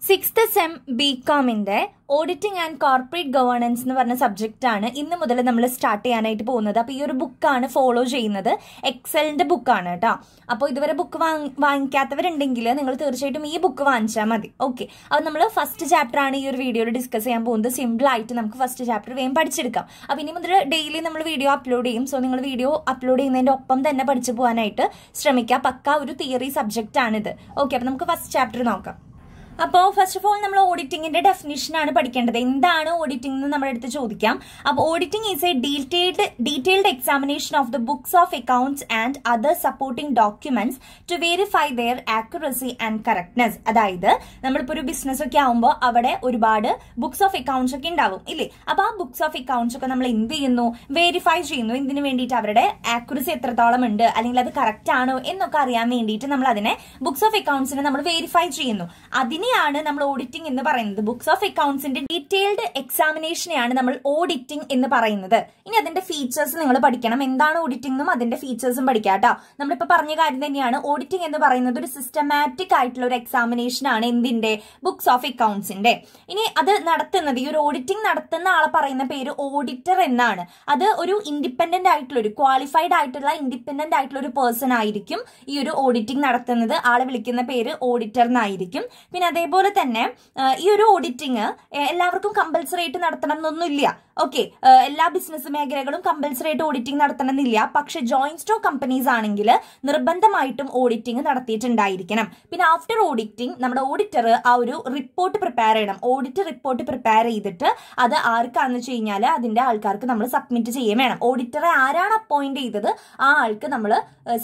sixth sem B കോമിന്റെ auditing and corporate governance എന്ന് പറഞ്ഞ സബ്ജക്റ്റ് ആണ് ഇന്ന് മുതൽ നമ്മൾ സ്റ്റാർട്ട് ചെയ്യാനായിട്ട് പോകുന്നത് അപ്പോൾ ഈ ഒരു ബുക്കാണ് ഫോളോ ചെയ്യുന്നത് എക്സലിന്റെ ബുക്കാണ് കേട്ടോ അപ്പോൾ ഇതുവരെ ബുക്ക് വാങ്ങിക്കാത്തവരുണ്ടെങ്കിൽ നിങ്ങൾ തീർച്ചയായിട്ടും ഈ ബുക്ക് വാങ്ങിച്ചാൽ മതി ഓക്കെ അപ്പോൾ നമ്മൾ ഫസ്റ്റ് ചാപ്റ്റർ ആണ് ഈ ഒരു വീഡിയോയിൽ ഡിസ്കസ് ചെയ്യാൻ പോകുന്നത് സിമ്പിൾ ആയിട്ട് നമുക്ക് ഫസ്റ്റ് ചാപ്റ്റർ വേഗം പഠിച്ചെടുക്കാം അപ്പോൾ ഇനി മുതൽ ഡെയിലി നമ്മൾ വീഡിയോ അപ്ലോഡ് ചെയ്യും സോ നിങ്ങൾ വീഡിയോ അപ്ലോഡ് ചെയ്യുന്നതിന്റെ ഒപ്പം തന്നെ പഠിച്ചു പോകാനായിട്ട് ശ്രമിക്കുക പക്ക ഒരു തിയറി സബ്ജക്റ്റ് ആണിത് ഓക്കെ അപ്പോൾ നമുക്ക് ഫസ്റ്റ് ചാപ്റ്റർ നോക്കാം അപ്പോൾ ഫസ്റ്റ് ഓഫ് ഓൾ നമ്മൾ ഓഡിറ്റിംഗിന്റെ ഡെഫിനിഷൻ ആണ് പഠിക്കേണ്ടത് എന്താണ് ഓഡിറ്റിംഗ് എന്ന് നമ്മുടെ അടുത്ത് ചോദിക്കാം അപ്പോൾ auditing is a detailed detailed examination of the books of accounts and other supporting documents to verify their accuracy and correctness അതായത് നമ്മളിപ്പോൾ ഒരു ബിസിനസ് ഒക്കെ ആകുമ്പോൾ അവിടെ ഒരുപാട് ബുക്സ് ഓഫ് അക്കൗണ്ട്സ് ഒക്കെ ഉണ്ടാവും ഇല്ലേ അപ്പോൾ ആ ബുക്സ് ഓഫ് അക്കൗണ്ട്സ് ഒക്കെ നമ്മൾ എന്ത് ചെയ്യുന്നു വെരിഫൈ ചെയ്യുന്നു എന്തിനു വേണ്ടിയിട്ട് അവരുടെ ആക്യുറസി എത്രത്തോളം ഉണ്ട് അല്ലെങ്കിൽ അത് കറക്റ്റ് ആണോ എന്നൊക്കെ അറിയാൻ വേണ്ടിയിട്ട് നമ്മൾ അതിനെ ബുക്സ് ഓഫ് അക്കൗണ്ട്സിനെ നമ്മൾ വെരിഫൈ ചെയ്യുന്നു അതിനെയാണ് നമ്മൾ ഓഡിറ്റിംഗ് എന്ന് പറയുന്നത് ബുക്സ് ഓഫ് അക്കൗണ്ട്സിന്റെ ഡീറ്റെയിൽഡ് എക്സാമിനേഷനെയാണ് നമ്മൾ ഓഡിറ്റിംഗ് എന്ന് പറയുന്നത് ഇനി അതിന്റെ ഫീച്ചേഴ്സ് നിങ്ങൾ പഠിക്കണം എന്താണ് ഓഡിറ്റിംഗ് എന്നും അതിന്റെ ഫീച്ചേഴ്സും പഠിക്കാം കേട്ടോ നമ്മളിപ്പോ പറഞ്ഞ കാര്യം തന്നെയാണ് ഓഡിറ്റിംഗ് എന്ന് പറയുന്നത് ഒരു സിസ്റ്റമാറ്റിക് ആയിട്ടുള്ള ഒരു എക്സാമിനേഷൻ ആണ് എന്തിന്റെ ബുക്സ് ഓഫ് അക്കൗണ്ട്സിന്റെ ഇനി അത് നടത്തുന്നത് ഈ ഒരു ഓഡിറ്റിംഗ് നടത്തുന്ന ആളെ പറയുന്ന പേര് ഓഡിറ്റർ എന്നാണ് അത് ഒരു ഇൻഡിപെൻഡന്റ് ആയിട്ടുള്ള ഒരു ക്വാളിഫൈഡ് ആയിട്ടുള്ള ഇൻഡിപെൻഡന്റ് ആയിട്ടുള്ള ഒരു പേഴ്സൺ ആയിരിക്കും ഈ ഒരു ഓഡിറ്റിംഗ് നടത്തുന്നത് ആളെ വിളിക്കുന്ന പേര് ഓഡിറ്റർ എന്നായിരിക്കും പിന്നെ അതേപോലെ തന്നെ ഈ ഒരു ഓഡിറ്റിംഗ് എല്ലാവർക്കും കമ്പൽസറി ആയിട്ട് നടത്തണം എന്നൊന്നുമില്ല ഓക്കെ എല്ലാ ബിസിനസ് മേഖലകളും കമ്പൽസറി ആയിട്ട് ഓഡിറ്റിംഗ് നടത്തണമെന്നില്ല പക്ഷെ ജോയിന്റ് സ്റ്റോക്ക് കമ്പനീസ് ആണെങ്കിൽ നിർബന്ധമായിട്ടും ഓഡിറ്റിംഗ് നടത്തിയിട്ടുണ്ടായിരിക്കണം പിന്നെ ആഫ്റ്റർ ഓഡിറ്റിംഗ് നമ്മുടെ ഓഡിറ്റർ ആ ഒരു റിപ്പോർട്ട് പ്രിപ്പയർ ചെയ്യണം ഓഡിറ്റ് റിപ്പോർട്ട് പ്രിപ്പയർ ചെയ്തിട്ട് അത് ആർക്കാന്ന് വെച്ച് കഴിഞ്ഞാൽ അതിന്റെ ആൾക്കാർക്ക് നമ്മൾ സബ്മിറ്റ് ചെയ്യാൻ വേണം ഓഡിറ്ററെ ആരാണ് അപ്പോയിന്റ് ചെയ്തത് ആ ആൾക്ക് നമ്മൾ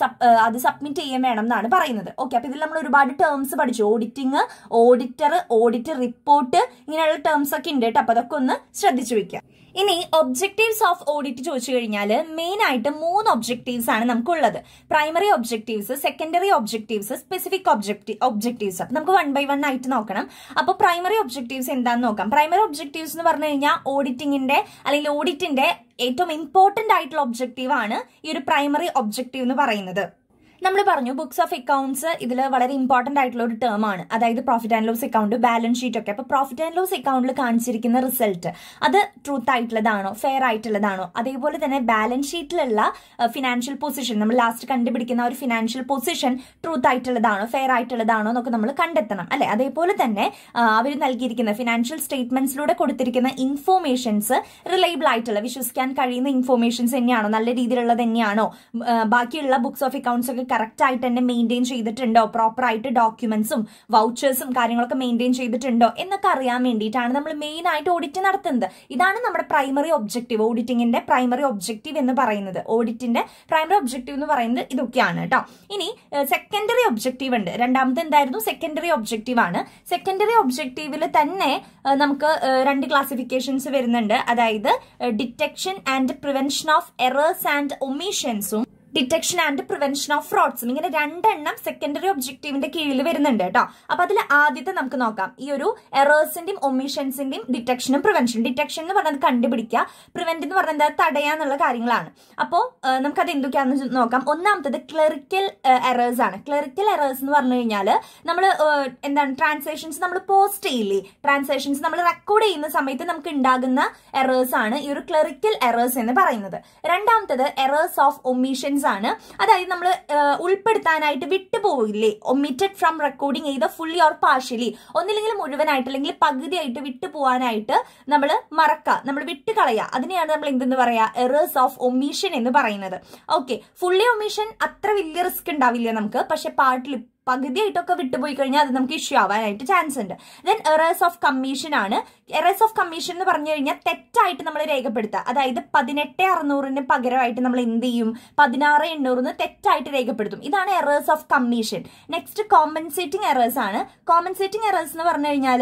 അത് സബ്മിറ്റ് ചെയ്യാൻ വേണം എന്നാണ് പറയുന്നത് ഓക്കെ അപ്പൊ ഇതിൽ നമ്മൾ ഒരുപാട് ടേംസ് പഠിച്ചു ഓഡിറ്റിംഗ് ഓഡിറ്റർ ഓഡിറ്റ് റിപ്പോർട്ട് ഇങ്ങനെയുള്ള ടേംസ് ഒക്കെ ഉണ്ട് കേട്ടോ അപ്പൊ അതൊക്കെ ഒന്ന് ശ്രദ്ധിച്ചു വെക്കാം ഇനി ഒബ്ജക്റ്റീവ്സ് ഓഫ് ഓഡിറ്റ് ചോദിച്ചു കഴിഞ്ഞാൽ മെയിൻ ആയിട്ട് മൂന്ന് ഒബ്ജക്റ്റീവ്സ് ആണ് നമുക്കുള്ളത് primary objectives secondary objectives specific objective objectives അപ്പൊ നമുക്ക് വൺ ബൈ വൺ ആയിട്ട് നോക്കണം അപ്പൊ പ്രൈമറി ഒബ്ജക്റ്റീവ്സ് എന്താണെന്ന് നോക്കാം പ്രൈമറി ഒബ്ജക്റ്റീവ്സ് എന്ന് പറഞ്ഞു കഴിഞ്ഞാൽ ഓഡിറ്റിംഗിന്റെ അല്ലെങ്കിൽ ഓഡിറ്റിന്റെ ഏറ്റവും ഇമ്പോർട്ടന്റ് ആയിട്ടുള്ള ഒബ്ജക്റ്റീവ് ആണ് ഈ ഒരു പ്രൈമറി ഒബ്ജക്റ്റീവ് എന്ന് പറയുന്നത് നമ്മൾ പറഞ്ഞു ബുക്സ് ഓഫ് അക്കൗണ്ട്സ് ഇതിൽ വളരെ ഇമ്പോർട്ടന്റ് ആയിട്ടുള്ള ഒരു ടേം ആണ് അതായത് profit and loss account balance sheet ഒക്കെ അപ്പൊ പ്രോഫിറ്റ് ആൻഡ് ലോസ് അക്കൗണ്ടിൽ കാണിച്ചിരിക്കുന്ന റിസൾട്ട് അത് ട്രൂത്ത് ആയിട്ടുള്ളതാണോ ഫെയർ ആയിട്ടുള്ളതാണോ അതേപോലെ തന്നെ ബാലൻസ് ഷീറ്റിലുള്ള ഫിനാൻഷ്യൽ പൊസിഷൻ നമ്മൾ ലാസ്റ്റ് കണ്ടുപിടിക്കുന്ന ഒരു ഫിനാൻഷ്യൽ പൊസിഷൻ ട്രൂത്ത് ആയിട്ടുള്ളതാണോ ഫെയർ ആയിട്ടുള്ളതാണോ എന്നൊക്കെ നമ്മൾ കണ്ടെത്തണം അല്ലെ അതേപോലെ തന്നെ അവർ നൽകിയിരിക്കുന്ന ഫിനാൻഷ്യൽ സ്റ്റേറ്റ്മെന്റ്സിലൂടെ കൊടുത്തിരിക്കുന്ന ഇൻഫോർമേഷൻസ് റിലയബിൾ ആയിട്ടുള്ള വിശ്വസിക്കാൻ കഴിയുന്ന ഇൻഫോർമേഷൻസ് തന്നെയാണോ നല്ല രീതിയിലുള്ളത് തന്നെയാണോ ബാക്കിയുള്ള ബുക്സ് ഓഫ് അക്കൗണ്ട്സ് ഒക്കെ കറക്റ്റ് ആയിട്ട് തന്നെ മെയിൻറ്റെയിൻ ചെയ്തിട്ടുണ്ടോ പ്രോപ്പർ ആയിട്ട് ഡോക്യുമെന്റ്സും വൗച്ചേഴ്സും കാര്യങ്ങളൊക്കെ മെയിൻറ്റെയിൻ ചെയ്തിട്ടുണ്ടോ എന്നൊക്കെ അറിയാൻ വേണ്ടിയിട്ടാണ് നമ്മൾ മെയിൻ ആയിട്ട് ഓഡിറ്റ് നടത്തുന്നത് ഇതാണ് നമ്മുടെ പ്രൈമറി ഒബ്ജക്റ്റീവ് ഓഡിറ്റിംഗിന്റെ പ്രൈമറി ഒബ്ജക്റ്റീവ് എന്ന് പറയുന്നത് ഓഡിറ്റിന്റെ പ്രൈമറി ഒബ്ജക്റ്റീവ് എന്ന് പറയുന്നത് ഇതൊക്കെയാണ് കേട്ടോ ഇനി സെക്കൻഡറി ഒബ്ജക്റ്റീവ് ഉണ്ട് രണ്ടാമത്തെ എന്തായിരുന്നു സെക്കൻഡറി ഒബ്ജക്റ്റീവ് ആണ് സെക്കൻഡറി ഒബ്ജക്റ്റീവിൽ തന്നെ നമുക്ക് രണ്ട് ക്ലാസിഫിക്കേഷൻസ് വരുന്നുണ്ട് അതായത് detection and prevention of errors and ഒമീഷൻസും ഡിറ്റക്ഷൻ ആൻഡ് പ്രിവെൻഷൻ ഓഫ് ഫ്രോഡ്സും ഇങ്ങനെ രണ്ടെണ്ണം സെക്കൻഡറി ഒബ്ജക്റ്റീവിന്റെ കീഴിൽ വരുന്നുണ്ട് കേട്ടോ അപ്പൊ അതിൽ ആദ്യത്തെ നമുക്ക് നോക്കാം ഈ ഒരു എറേഴ്സിന്റെയും ഒമിഷൻസിന്റെയും ഡിറ്റക്ഷനും പ്രിവെൻഷനും ഡിറ്റക്ഷൻ എന്ന് പറഞ്ഞത് കണ്ടുപിടിക്കുക പ്രിവെന്റ് എന്ന് പറഞ്ഞത് തടയാന്നുള്ള കാര്യങ്ങളാണ് അപ്പോൾ നമുക്ക് അത് എന്തൊക്കെയാണെന്ന് നോക്കാം ഒന്നാമത്തത് ക്ലറിക്കൽ എറേഴ്സ് ആണ് ക്ലറിക്കൽ എറേഴ്സ് എന്ന് പറഞ്ഞു കഴിഞ്ഞാൽ നമ്മൾ എന്താണ് ട്രാൻസാക്ഷൻസ് നമ്മൾ പോസ്റ്റ് ചെയ്യില്ലേ ട്രാൻസാക്ഷൻസ് നമ്മൾ റെക്കോർഡ് ചെയ്യുന്ന സമയത്ത് നമുക്ക് ഉണ്ടാകുന്ന എറേഴ്സ് ആണ് ഈ ഒരു ക്ലറിക്കൽ എറേഴ്സ് എന്ന് പറയുന്നത് രണ്ടാമത്തത് എറേഴ്സ് ഓഫ് ഒമിഷൻസ് ആണ് അതായത് നമ്മൾ ഉൾപ്പെടുത്താനായിട്ട് വിട്ടുപോയില്ലേ ഒമിറ്റഡ് ഫ്രം റെക്കോർഡിംഗ് ചെയ്ത ഫുള്ളി ഓർ പാർഷ്യലി ഒന്നില്ലെങ്കിൽ മുഴുവനായിട്ട് അല്ലെങ്കിൽ പകുതിയായിട്ട് വിട്ടു പോകാനായിട്ട് നമ്മൾ മറക്കുക നമ്മൾ വിട്ട് കളയുക അതിനെയാണ് നമ്മൾ എന്തെന്ന് പറയാ എറേഴ്സ് ഓഫ് ഒമീഷൻ എന്ന് പറയുന്നത് ഓക്കെ ഫുള്ളി ഒമീഷൻ അത്ര വലിയ റിസ്ക് ഉണ്ടാവില്ല നമുക്ക് പക്ഷെ പാർട്ടിൽ പകുതിയായിട്ടൊക്കെ വിട്ടുപോയി കഴിഞ്ഞാൽ അത് നമുക്ക് ഇഷ്യൂ ആവാനായിട്ട് ചാൻസ് ഉണ്ട് ദെൻ എറേഴ്സ് ഓഫ് കമ്മീഷൻ ആണ് എറേഴ്സ് ഓഫ് കമ്മീഷൻ എന്ന് പറഞ്ഞു കഴിഞ്ഞാൽ തെറ്റായിട്ട് നമ്മൾ രേഖപ്പെടുത്തുക അതായത് പതിനെട്ട് അറുന്നൂറിന് പകരമായിട്ട് നമ്മൾ എന്ത് ചെയ്യും പതിനാറ് എണ്ണൂറിന് തെറ്റായിട്ട് രേഖപ്പെടുത്തും ഇതാണ് errors of commission next compensating errors ആണ് കോമ്പൻസേറ്റിംഗ് എറേഴ്സ് എന്ന് പറഞ്ഞു കഴിഞ്ഞാൽ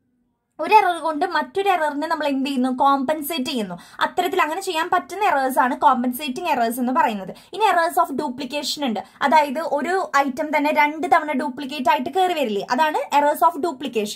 ഒരു എറർ കൊണ്ട് മറ്റൊരു എററിനെ നമ്മൾ എന്ത് ചെയ്യുന്നു കോമ്പൻസേറ്റ് ചെയ്യുന്നു അത്തരത്തിൽ അങ്ങനെ ചെയ്യാൻ പറ്റുന്ന എറേഴ്സ് ആണ് കോമ്പൻസേറ്റിംഗ് എറേഴ്സ് എന്ന് പറയുന്നത് ഇനി എറേഴ്സ് ഓഫ് ഡ്യൂപ്ലിക്കേഷൻ ഉണ്ട് അതായത് ഒരു ഐറ്റം തന്നെ രണ്ട് തവണ ഡ്യൂപ്ലിക്കേറ്റ് ആയിട്ട് കയറി വരില്ലേ അതാണ് എറേഴ്സ് ഓഫ് ഡ്യൂപ്ലിക്കേഷൻ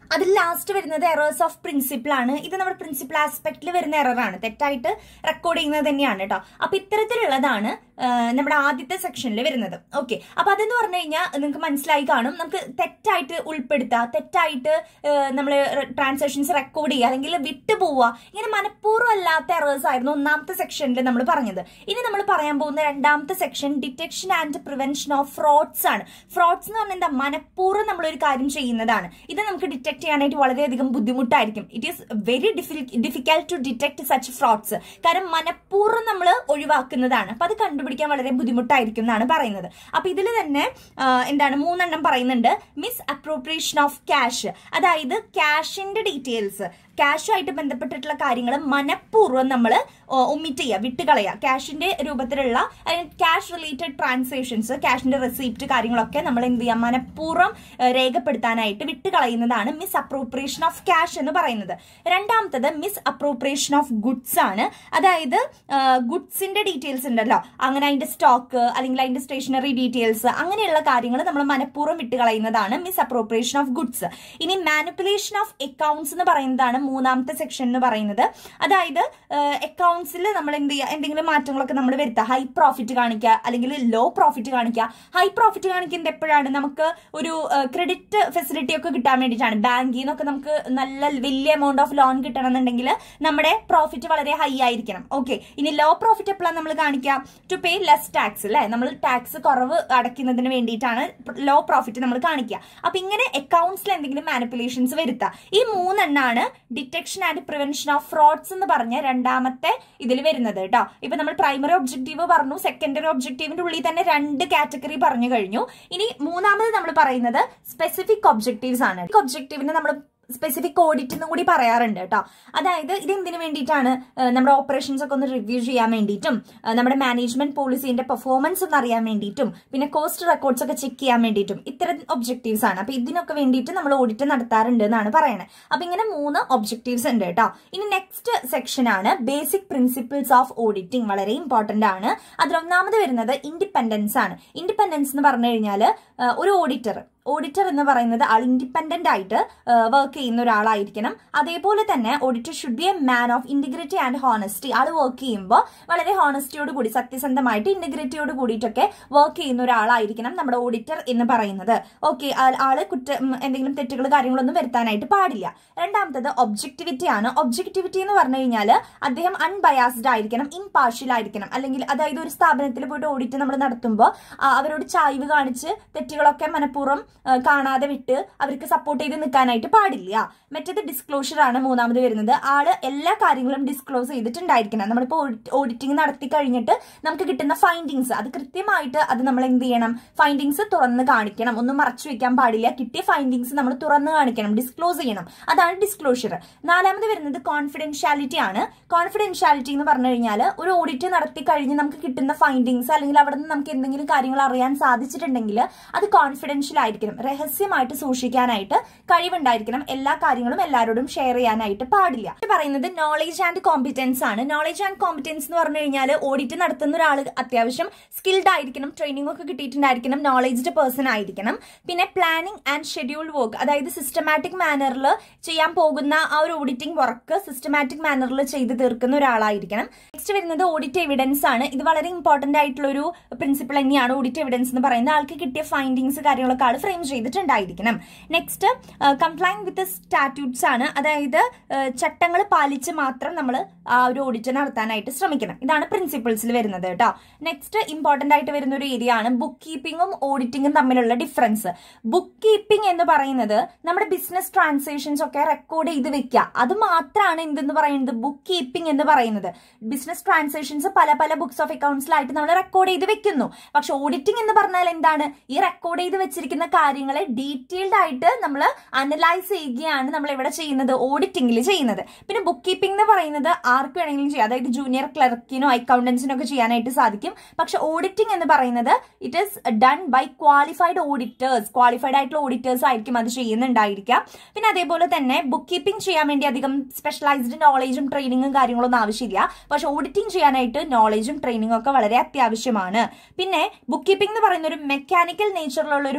അതിൽ ലാസ്റ്റ് വരുന്നത് എറേഴ്സ് ഓഫ് പ്രിൻസിപ്പിൾ ആണ് ഇത് നമ്മുടെ പ്രിൻസിപ്പിൾ ആസ്പെക്റ്റിൽ വരുന്ന എററാണ് തെറ്റായിട്ട് റെക്കോർഡ് ചെയ്യുന്നത് തന്നെയാണ് കേട്ടോ അപ്പൊ ഇത്തരത്തിലുള്ളതാണ് ആ, നമ്മുടെ ആദ്യത്തെ സെക്ഷനിൽ വരുന്നത് ഓക്കെ അപ്പൊ അതെന്ന് പറഞ്ഞു കഴിഞ്ഞാൽ നിങ്ങൾക്ക് മനസ്സിലായി കാണും നമുക്ക് തെറ്റായിട്ട് ഉൾപ്പെടുത്തുക തെറ്റായിട്ട് നമ്മൾ ട്രാൻസാക്ഷൻസ് റെക്കോർഡ് ചെയ്യുക അല്ലെങ്കിൽ വിട്ടുപോവുക ഇങ്ങനെ മനഃപൂർവ്വം അല്ലാത്ത എറേഴ്സ് ആയിരുന്നു ഒന്നാമത്തെ സെക്ഷനിൽ നമ്മൾ പറഞ്ഞത് ഇനി നമ്മൾ പറയാൻ പോകുന്ന രണ്ടാമത്തെ section detection and prevention of frauds ആണ് ഫ്രോഡ്സ് എന്ന് പറഞ്ഞാൽ എന്താ മനഃപൂർവ്വം നമ്മൾ ഒരു കാര്യം ചെയ്യുന്നതാണ് ഇത് നമുക്ക് ഡിറ്റക്ട് ചെയ്യാനായിട്ട് വളരെയധികം ബുദ്ധിമുട്ടായിരിക്കും it is very difficult to detect such frauds കാരണം മനഃപൂർവ്വം നമ്മൾ ഒഴിവാക്കുന്നതാണ് അപ്പൊ അത് കണ്ടുപിടിക്കാൻ വളരെ ബുദ്ധിമുട്ടായിരിക്കും എന്നാണ് പറയുന്നത് അപ്പൊ ഇതിൽ തന്നെ ആ, എന്താണ് മൂന്നെണ്ണം പറയുന്നുണ്ട് മിസ് അപ്രോപ്രിയേഷൻ ഓഫ് ക്യാഷ് അതായത് ക്യാഷിന്റെ ഡീറ്റെയിൽസ് ക്യാഷുമായിട്ട് ബന്ധപ്പെട്ടിട്ടുള്ള കാര്യങ്ങൾ മനഃപൂർവ്വം നമ്മൾ ഒമിറ്റ് ചെയ്യുക വിട്ടുകളയുക ക്യാഷിന്റെ രൂപത്തിലുള്ള ക്യാഷ് റിലേറ്റഡ് ട്രാൻസാക്ഷൻസ് ക്യാഷിന്റെ റെസിപ്റ്റ് കാര്യങ്ങളൊക്കെ നമ്മൾ എന്ത് ചെയ്യാം മനഃപൂർവ്വം ഏഹ്, രേഖപ്പെടുത്താനായിട്ട് വിട്ടുകളയുന്നതാണ് മിസ് അപ്രോപ്രിയേഷൻ ഓഫ് ക്യാഷ് എന്ന് പറയുന്നത് രണ്ടാമത്തത് മിസ് അപ്രോപ്രിയേഷൻ ഓഫ് ഗുഡ്സ് ആണ് അതായത് ഗുഡ്സിന്റെ ഡീറ്റെയിൽസ് ഉണ്ടല്ലോ അങ്ങനെ അതിന്റെ സ്റ്റോക്ക് അല്ലെങ്കിൽ അതിന്റെ സ്റ്റേഷനറി ഡീറ്റെയിൽസ് അങ്ങനെയുള്ള കാര്യങ്ങൾ നമ്മൾ മനഃപൂർവ്വം വിട്ടുകളയുന്നതാണ് മിസ് അപ്രോപ്രിയേഷൻ ഓഫ് ഗുഡ്സ് ഇനി മാനിപ്പുലേഷൻ ഓഫ് അക്കൗണ്ട്സ് എന്ന് പറയുന്നതാണ് മൂന്നാമത്തെ സെക്ഷൻ എന്ന് പറയുന്നത് അതായത് അക്കൗണ്ട്സിൽ നമ്മൾ എന്ത് ചെയ്യുക എന്തെങ്കിലും മാറ്റങ്ങളൊക്കെ നമ്മൾ വരുത്തുക ഹൈ പ്രോഫിറ്റ് കാണിക്കുക അല്ലെങ്കിൽ ലോ പ്രോഫിറ്റ് കാണിക്കുക ഹൈ പ്രോഫിറ്റ് കാണിക്കുന്നത് എപ്പോഴാണ് നമുക്ക് ഒരു ക്രെഡിറ്റ് ഫെസിലിറ്റി ഒക്കെ കിട്ടാൻ വേണ്ടിയിട്ടാണ് ബാങ്കിൽ നിന്നൊക്കെ നമുക്ക് നല്ല വലിയ എമൗണ്ട് ഓഫ് ലോൺ കിട്ടണമെന്നുണ്ടെങ്കിൽ നമ്മുടെ പ്രോഫിറ്റ് വളരെ ഹൈ ആയിരിക്കണം ഓക്കെ ഇനി ലോ പ്രോഫിറ്റ് എപ്പോഴാണ് നമ്മൾ കാണിക്കുക ടു പേ ലെസ് ടാക്സ് അല്ലേ നമ്മൾ ടാക്സ് കുറവ് അടയ്ക്കുന്നതിന് വേണ്ടിയിട്ടാണ് ലോ പ്രോഫിറ്റ് നമ്മൾ കാണിക്കുക അപ്പൊ ഇങ്ങനെ അക്കൗണ്ട്സിൽ എന്തെങ്കിലും മാനിപ്പുലേഷൻസ് വരുത്തുക ഈ മൂന്നെണ്ണാണ് detection and prevention of frauds എന്ന് പറഞ്ഞ രണ്ടാമത്തെ ഇതിൽ വരുന്നത് കേട്ടോ ഇപ്പൊ നമ്മൾ പ്രൈമറി ഒബ്ജക്റ്റീവ് പറഞ്ഞു സെക്കൻഡറി ഒബ്ജക്റ്റീവിന്റെ ഉള്ളിൽ തന്നെ രണ്ട് കാറ്റഗറി പറഞ്ഞു കഴിഞ്ഞു ഇനി മൂന്നാമത് നമ്മൾ പറയുന്നത് സ്പെസിഫിക് ഒബ്ജക്റ്റീവ്സ് ആണ് ഒബ്ജക്റ്റീവിന് നമ്മൾ സ്പെസിഫിക് ഓഡിറ്റ് എന്നും കൂടി പറയാറുണ്ട് കേട്ടോ അതായത് ഇത് എന്തിനു വേണ്ടിയിട്ടാണ് ഏഹ്, നമ്മുടെ ഓപ്പറേഷൻസ് ഒക്കെ ഒന്ന് റിവ്യൂ ചെയ്യാൻ വേണ്ടിയിട്ടും ഏഹ്, നമ്മുടെ മാനേജ്മെന്റ് പോളിസിന്റെ പെർഫോമൻസ് ഒന്ന് അറിയാൻ വേണ്ടിയിട്ടും പിന്നെ കോസ്റ്റ് റെക്കോർഡ്സ് ഒക്കെ ചെക്ക് ചെയ്യാൻ വേണ്ടിയിട്ടും ഇത്തരം ഒബ്ജക്റ്റീവ്സ് ആണ് അപ്പൊ ഇതിനൊക്കെ വേണ്ടിയിട്ട് നമ്മൾ ഓഡിറ്റ് നടത്താറുണ്ട് എന്നാണ് പറയുന്നത് അപ്പൊ ഇങ്ങനെ മൂന്ന് ഒബ്ജക്റ്റീവ്സ് ഉണ്ട് കേട്ടോ ഇനി നെക്സ്റ്റ് സെക്ഷൻ ആണ് ബേസിക് പ്രിൻസിപ്പിൾസ് ഓഫ് ഓഡിറ്റിംഗ് വളരെ ഇമ്പോർട്ടന്റ് ആണ് അതിൽ ഒന്നാമത് വരുന്നത് ഇൻഡിപെൻഡൻസ് ആണ് ഇൻഡിപെൻഡൻസ് എന്ന് പറഞ്ഞു കഴിഞ്ഞാൽ ഒരു ഓഡിറ്റർ ഓഡിറ്റർ എന്ന് പറയുന്നത് ആൾ ഇൻഡിപെൻഡന്റ് ആയിട്ട് വർക്ക് ചെയ്യുന്ന ഒരാളായിരിക്കണം അതേപോലെ തന്നെ auditor should be a man of integrity and honesty ആൾ വർക്ക് ചെയ്യുമ്പോൾ വളരെ ഹോണസ്റ്റിയോട് കൂടി സത്യസന്ധമായിട്ട് ഇന്റഗ്രിറ്റിയോട് കൂടിയിട്ടൊക്കെ വർക്ക് ചെയ്യുന്ന ഒരാളായിരിക്കണം നമ്മുടെ ഓഡിറ്റർ എന്ന് പറയുന്നത് ഓക്കെ ആള് കുറ്റ ഉം, എന്തെങ്കിലും തെറ്റുകൾ കാര്യങ്ങളൊന്നും വരുത്താനായിട്ട് പാടില്ല രണ്ടാമത്തത് ഒബ്ജക്ടിവിറ്റി ആണ് ഒബ്ജക്ടിവിറ്റി എന്ന് പറഞ്ഞു കഴിഞ്ഞാൽ അദ്ദേഹം അൺബയാസ്ഡ് ആയിരിക്കണം ഇംപാർഷ്യൽ ആയിരിക്കണം അല്ലെങ്കിൽ അതായത് ഒരു സ്ഥാപനത്തിൽ പോയിട്ട് ഓഡിറ്റ് നമ്മൾ നടത്തുമ്പോൾ അവരോട് ചായ്വ് കാണിച്ച് തെറ്റുകളൊക്കെ മനഃപൂർവ്വം ആ, കാണാതെ വിട്ട് അവർക്ക് സപ്പോർട്ട് ചെയ്ത് നിൽക്കാനായിട്ട് പാടില്ല മറ്റേത് ഡിസ്ക്ലോഷർ ആണ് മൂന്നാമത് വരുന്നത് ആള് എല്ലാ കാര്യങ്ങളും ഡിസ്ക്ലോസ് ചെയ്തിട്ടുണ്ടായിരിക്കണം നമ്മളിപ്പോൾ ഓഡിറ്റിംഗ് നടത്തി കഴിഞ്ഞിട്ട് നമുക്ക് കിട്ടുന്ന ഫൈൻഡിങ്സ് അത് കൃത്യമായിട്ട് അത് നമ്മൾ എന്ത് ചെയ്യണം ഫൈൻഡിങ്സ് തുറന്ന് കാണിക്കണം ഒന്നും മറച്ചു വെക്കാൻ പാടില്ല കിട്ടിയ ഫൈൻഡിങ്സ് നമ്മൾ തുറന്ന് കാണിക്കണം ഡിസ്ക്ലോസ് ചെയ്യണം അതാണ് ഡിസ്ക്ലോഷർ നാലാമത് വരുന്നത് കോൺഫിഡൻഷ്യാലിറ്റി ആണ് കോൺഫിഡൻഷ്യാലിറ്റി എന്ന് പറഞ്ഞു കഴിഞ്ഞാൽ ഒരു ഓഡിറ്റ് നടത്തി കഴിഞ്ഞ് നമുക്ക് കിട്ടുന്ന ഫൈൻഡിങ്സ് അല്ലെങ്കിൽ അവിടെ നിന്ന് നമുക്ക് എന്തെങ്കിലും കാര്യങ്ങൾ അറിയാൻ സാധിച്ചിട്ടുണ്ടെങ്കിൽ അത് കോൺഫിഡൻഷ്യൽ ആയിരിക്കണം രഹസ്യമായിട്ട് സൂക്ഷിക്കാനായിട്ട് കഴിവുണ്ടായിരിക്കണം എല്ലാ കാര്യങ്ങളും എല്ലാവരോടും ഷെയർ ചെയ്യാനായിട്ട് പാടില്ല ഇത് പറയുന്നത് നോളേജ് ആൻഡ് കോമ്പിറ്റൻസ് ആണ് നോളേജ് ആൻഡ് കോമ്പിറ്റൻസ് എന്ന് പറഞ്ഞു കഴിഞ്ഞാൽ ഓഡിറ്റ് നടത്തുന്ന ഒരാൾ അത്യാവശ്യം സ്കിൽഡ് ആയിരിക്കണം ട്രെയിനിങ് ഒക്കെ കിട്ടിയിട്ടുണ്ടായിരിക്കണം നോളേജ്ഡ് പേഴ്സൺ ആയിരിക്കണം പിന്നെ പ്ലാനിങ് ആൻഡ് ഷെഡ്യൂൾ വർക്ക് അതായത് സിസ്റ്റമാറ്റിക് മാനറിൽ ചെയ്യാൻ പോകുന്ന ആ ഒരു ഓഡിറ്റിംഗ് വർക്ക് സിസ്റ്റമാറ്റിക് മാനറിൽ ചെയ്ത് തീർക്കുന്ന ഒരാളായിരിക്കണം നെക്സ്റ്റ് വരുന്നത് ഓഡിറ്റ് എവിഡൻസ് ആണ് ഇത് വളരെ ഇമ്പോർട്ടന്റ് ആയിട്ടുള്ള ഒരു പ്രിൻസിപ്പിൾ തന്നെയാണ് ഓഡിറ്റ് എവിഡൻസ് എന്ന് പറയുന്നത് ആൾക്ക് കിട്ടിയ ഫൈൻഡിങ്സ് കാര്യങ്ങളൊക്കെ ആൾ ഫ്രെയിം ചെയ്തിട്ടുണ്ടായിരിക്കണം നെക്സ്റ്റ് കംപ്ലൈൻ വിത്ത് സ്റ്റാറ്റ്യൂട്ട്സ് ആണ് അതായത് ചട്ടങ്ങൾ പാലിച്ച് മാത്രം നമ്മൾ ആ ഒരു ഓഡിറ്റ് നടത്താനായിട്ട് ശ്രമിക്കണം ഇതാണ് പ്രിൻസിപ്പിൾസിൽ വരുന്നത് കേട്ടോ നെക്സ്റ്റ് ഇമ്പോർട്ടന്റ് ആയിട്ട് വരുന്ന ഒരു ഏരിയ ആണ് ബുക്ക് കീപ്പിംഗും ഓഡിറ്റിംഗും തമ്മിലുള്ള ഡിഫറൻസ് ബുക്ക് കീപ്പിംഗ് എന്ന് പറയുന്നത് നമ്മുടെ ബിസിനസ് ട്രാൻസാക്ഷൻസ് ഒക്കെ റെക്കോർഡ് ചെയ്ത് വെക്കുക അത് മാത്രമാണ് എന്തെന്ന് പറയുന്നത് ബുക്ക് കീപ്പിംഗ് എന്ന് പറയുന്നത് ബിസിനസ് ട്രാൻസാക്ഷൻസ് പല പല ബുക്സ് ഓഫ് അക്കൗണ്ട്സിലായിട്ട് നമ്മൾ റെക്കോർഡ് ചെയ്ത് വെക്കുന്നു പക്ഷെ ഓഡിറ്റിംഗ് എന്ന് പറഞ്ഞാൽ എന്താണ് ഈ റെക്കോർഡ് ചെയ്ത് വെച്ചിരിക്കുന്ന കാര്യങ്ങളെ ഡീറ്റെയിൽഡ് ആയിട്ട് നമ്മൾ അനലൈസ് ചെയ്യുകയാണ് നമ്മൾ ഇവിടെ ചെയ്യുന്നത് ഓഡിറ്റിംഗിൽ ചെയ്യുന്നത് പിന്നെ ബുക്ക് കീപ്പിംഗ് എന്ന് പറയുന്നത് ആർക്ക് വേണമെങ്കിലും ചെയ്യാം അതായത് ജൂനിയർ ക്ലർക്കിനോ അക്കൗണ്ടൻസിനോ ഒക്കെ ചെയ്യാനായിട്ട് സാധിക്കും പക്ഷെ ഓഡിറ്റിംഗ് എന്ന് പറയുന്നത് it is done by qualified auditors qualified ആയിട്ടുള്ള ഓഡിറ്റേഴ്സ് ആയിരിക്കും അത് ചെയ്യുന്നുണ്ടായിരിക്കാം പിന്നെ അതേപോലെ തന്നെ ബുക്ക് കീപ്പിംഗ് ചെയ്യാൻ വേണ്ടി അധികം സ്പെഷ്യലൈസ്ഡ് നോളേജും ട്രെയിനിങ്ങും കാര്യങ്ങളൊന്നും ആവശ്യമില്ല പക്ഷെ ഓഡിറ്റിംഗ് ചെയ്യാനായിട്ട് നോളേജും ട്രെയിനിങ്ങും ഒക്കെ വളരെ അത്യാവശ്യമാണ് പിന്നെ ബുക്ക് കീപ്പിംഗ് എന്ന് പറയുന്ന ഒരു മെക്കാനിക്കൽ നേച്ചറിലുള്ള ഒരു വർക്കാണ്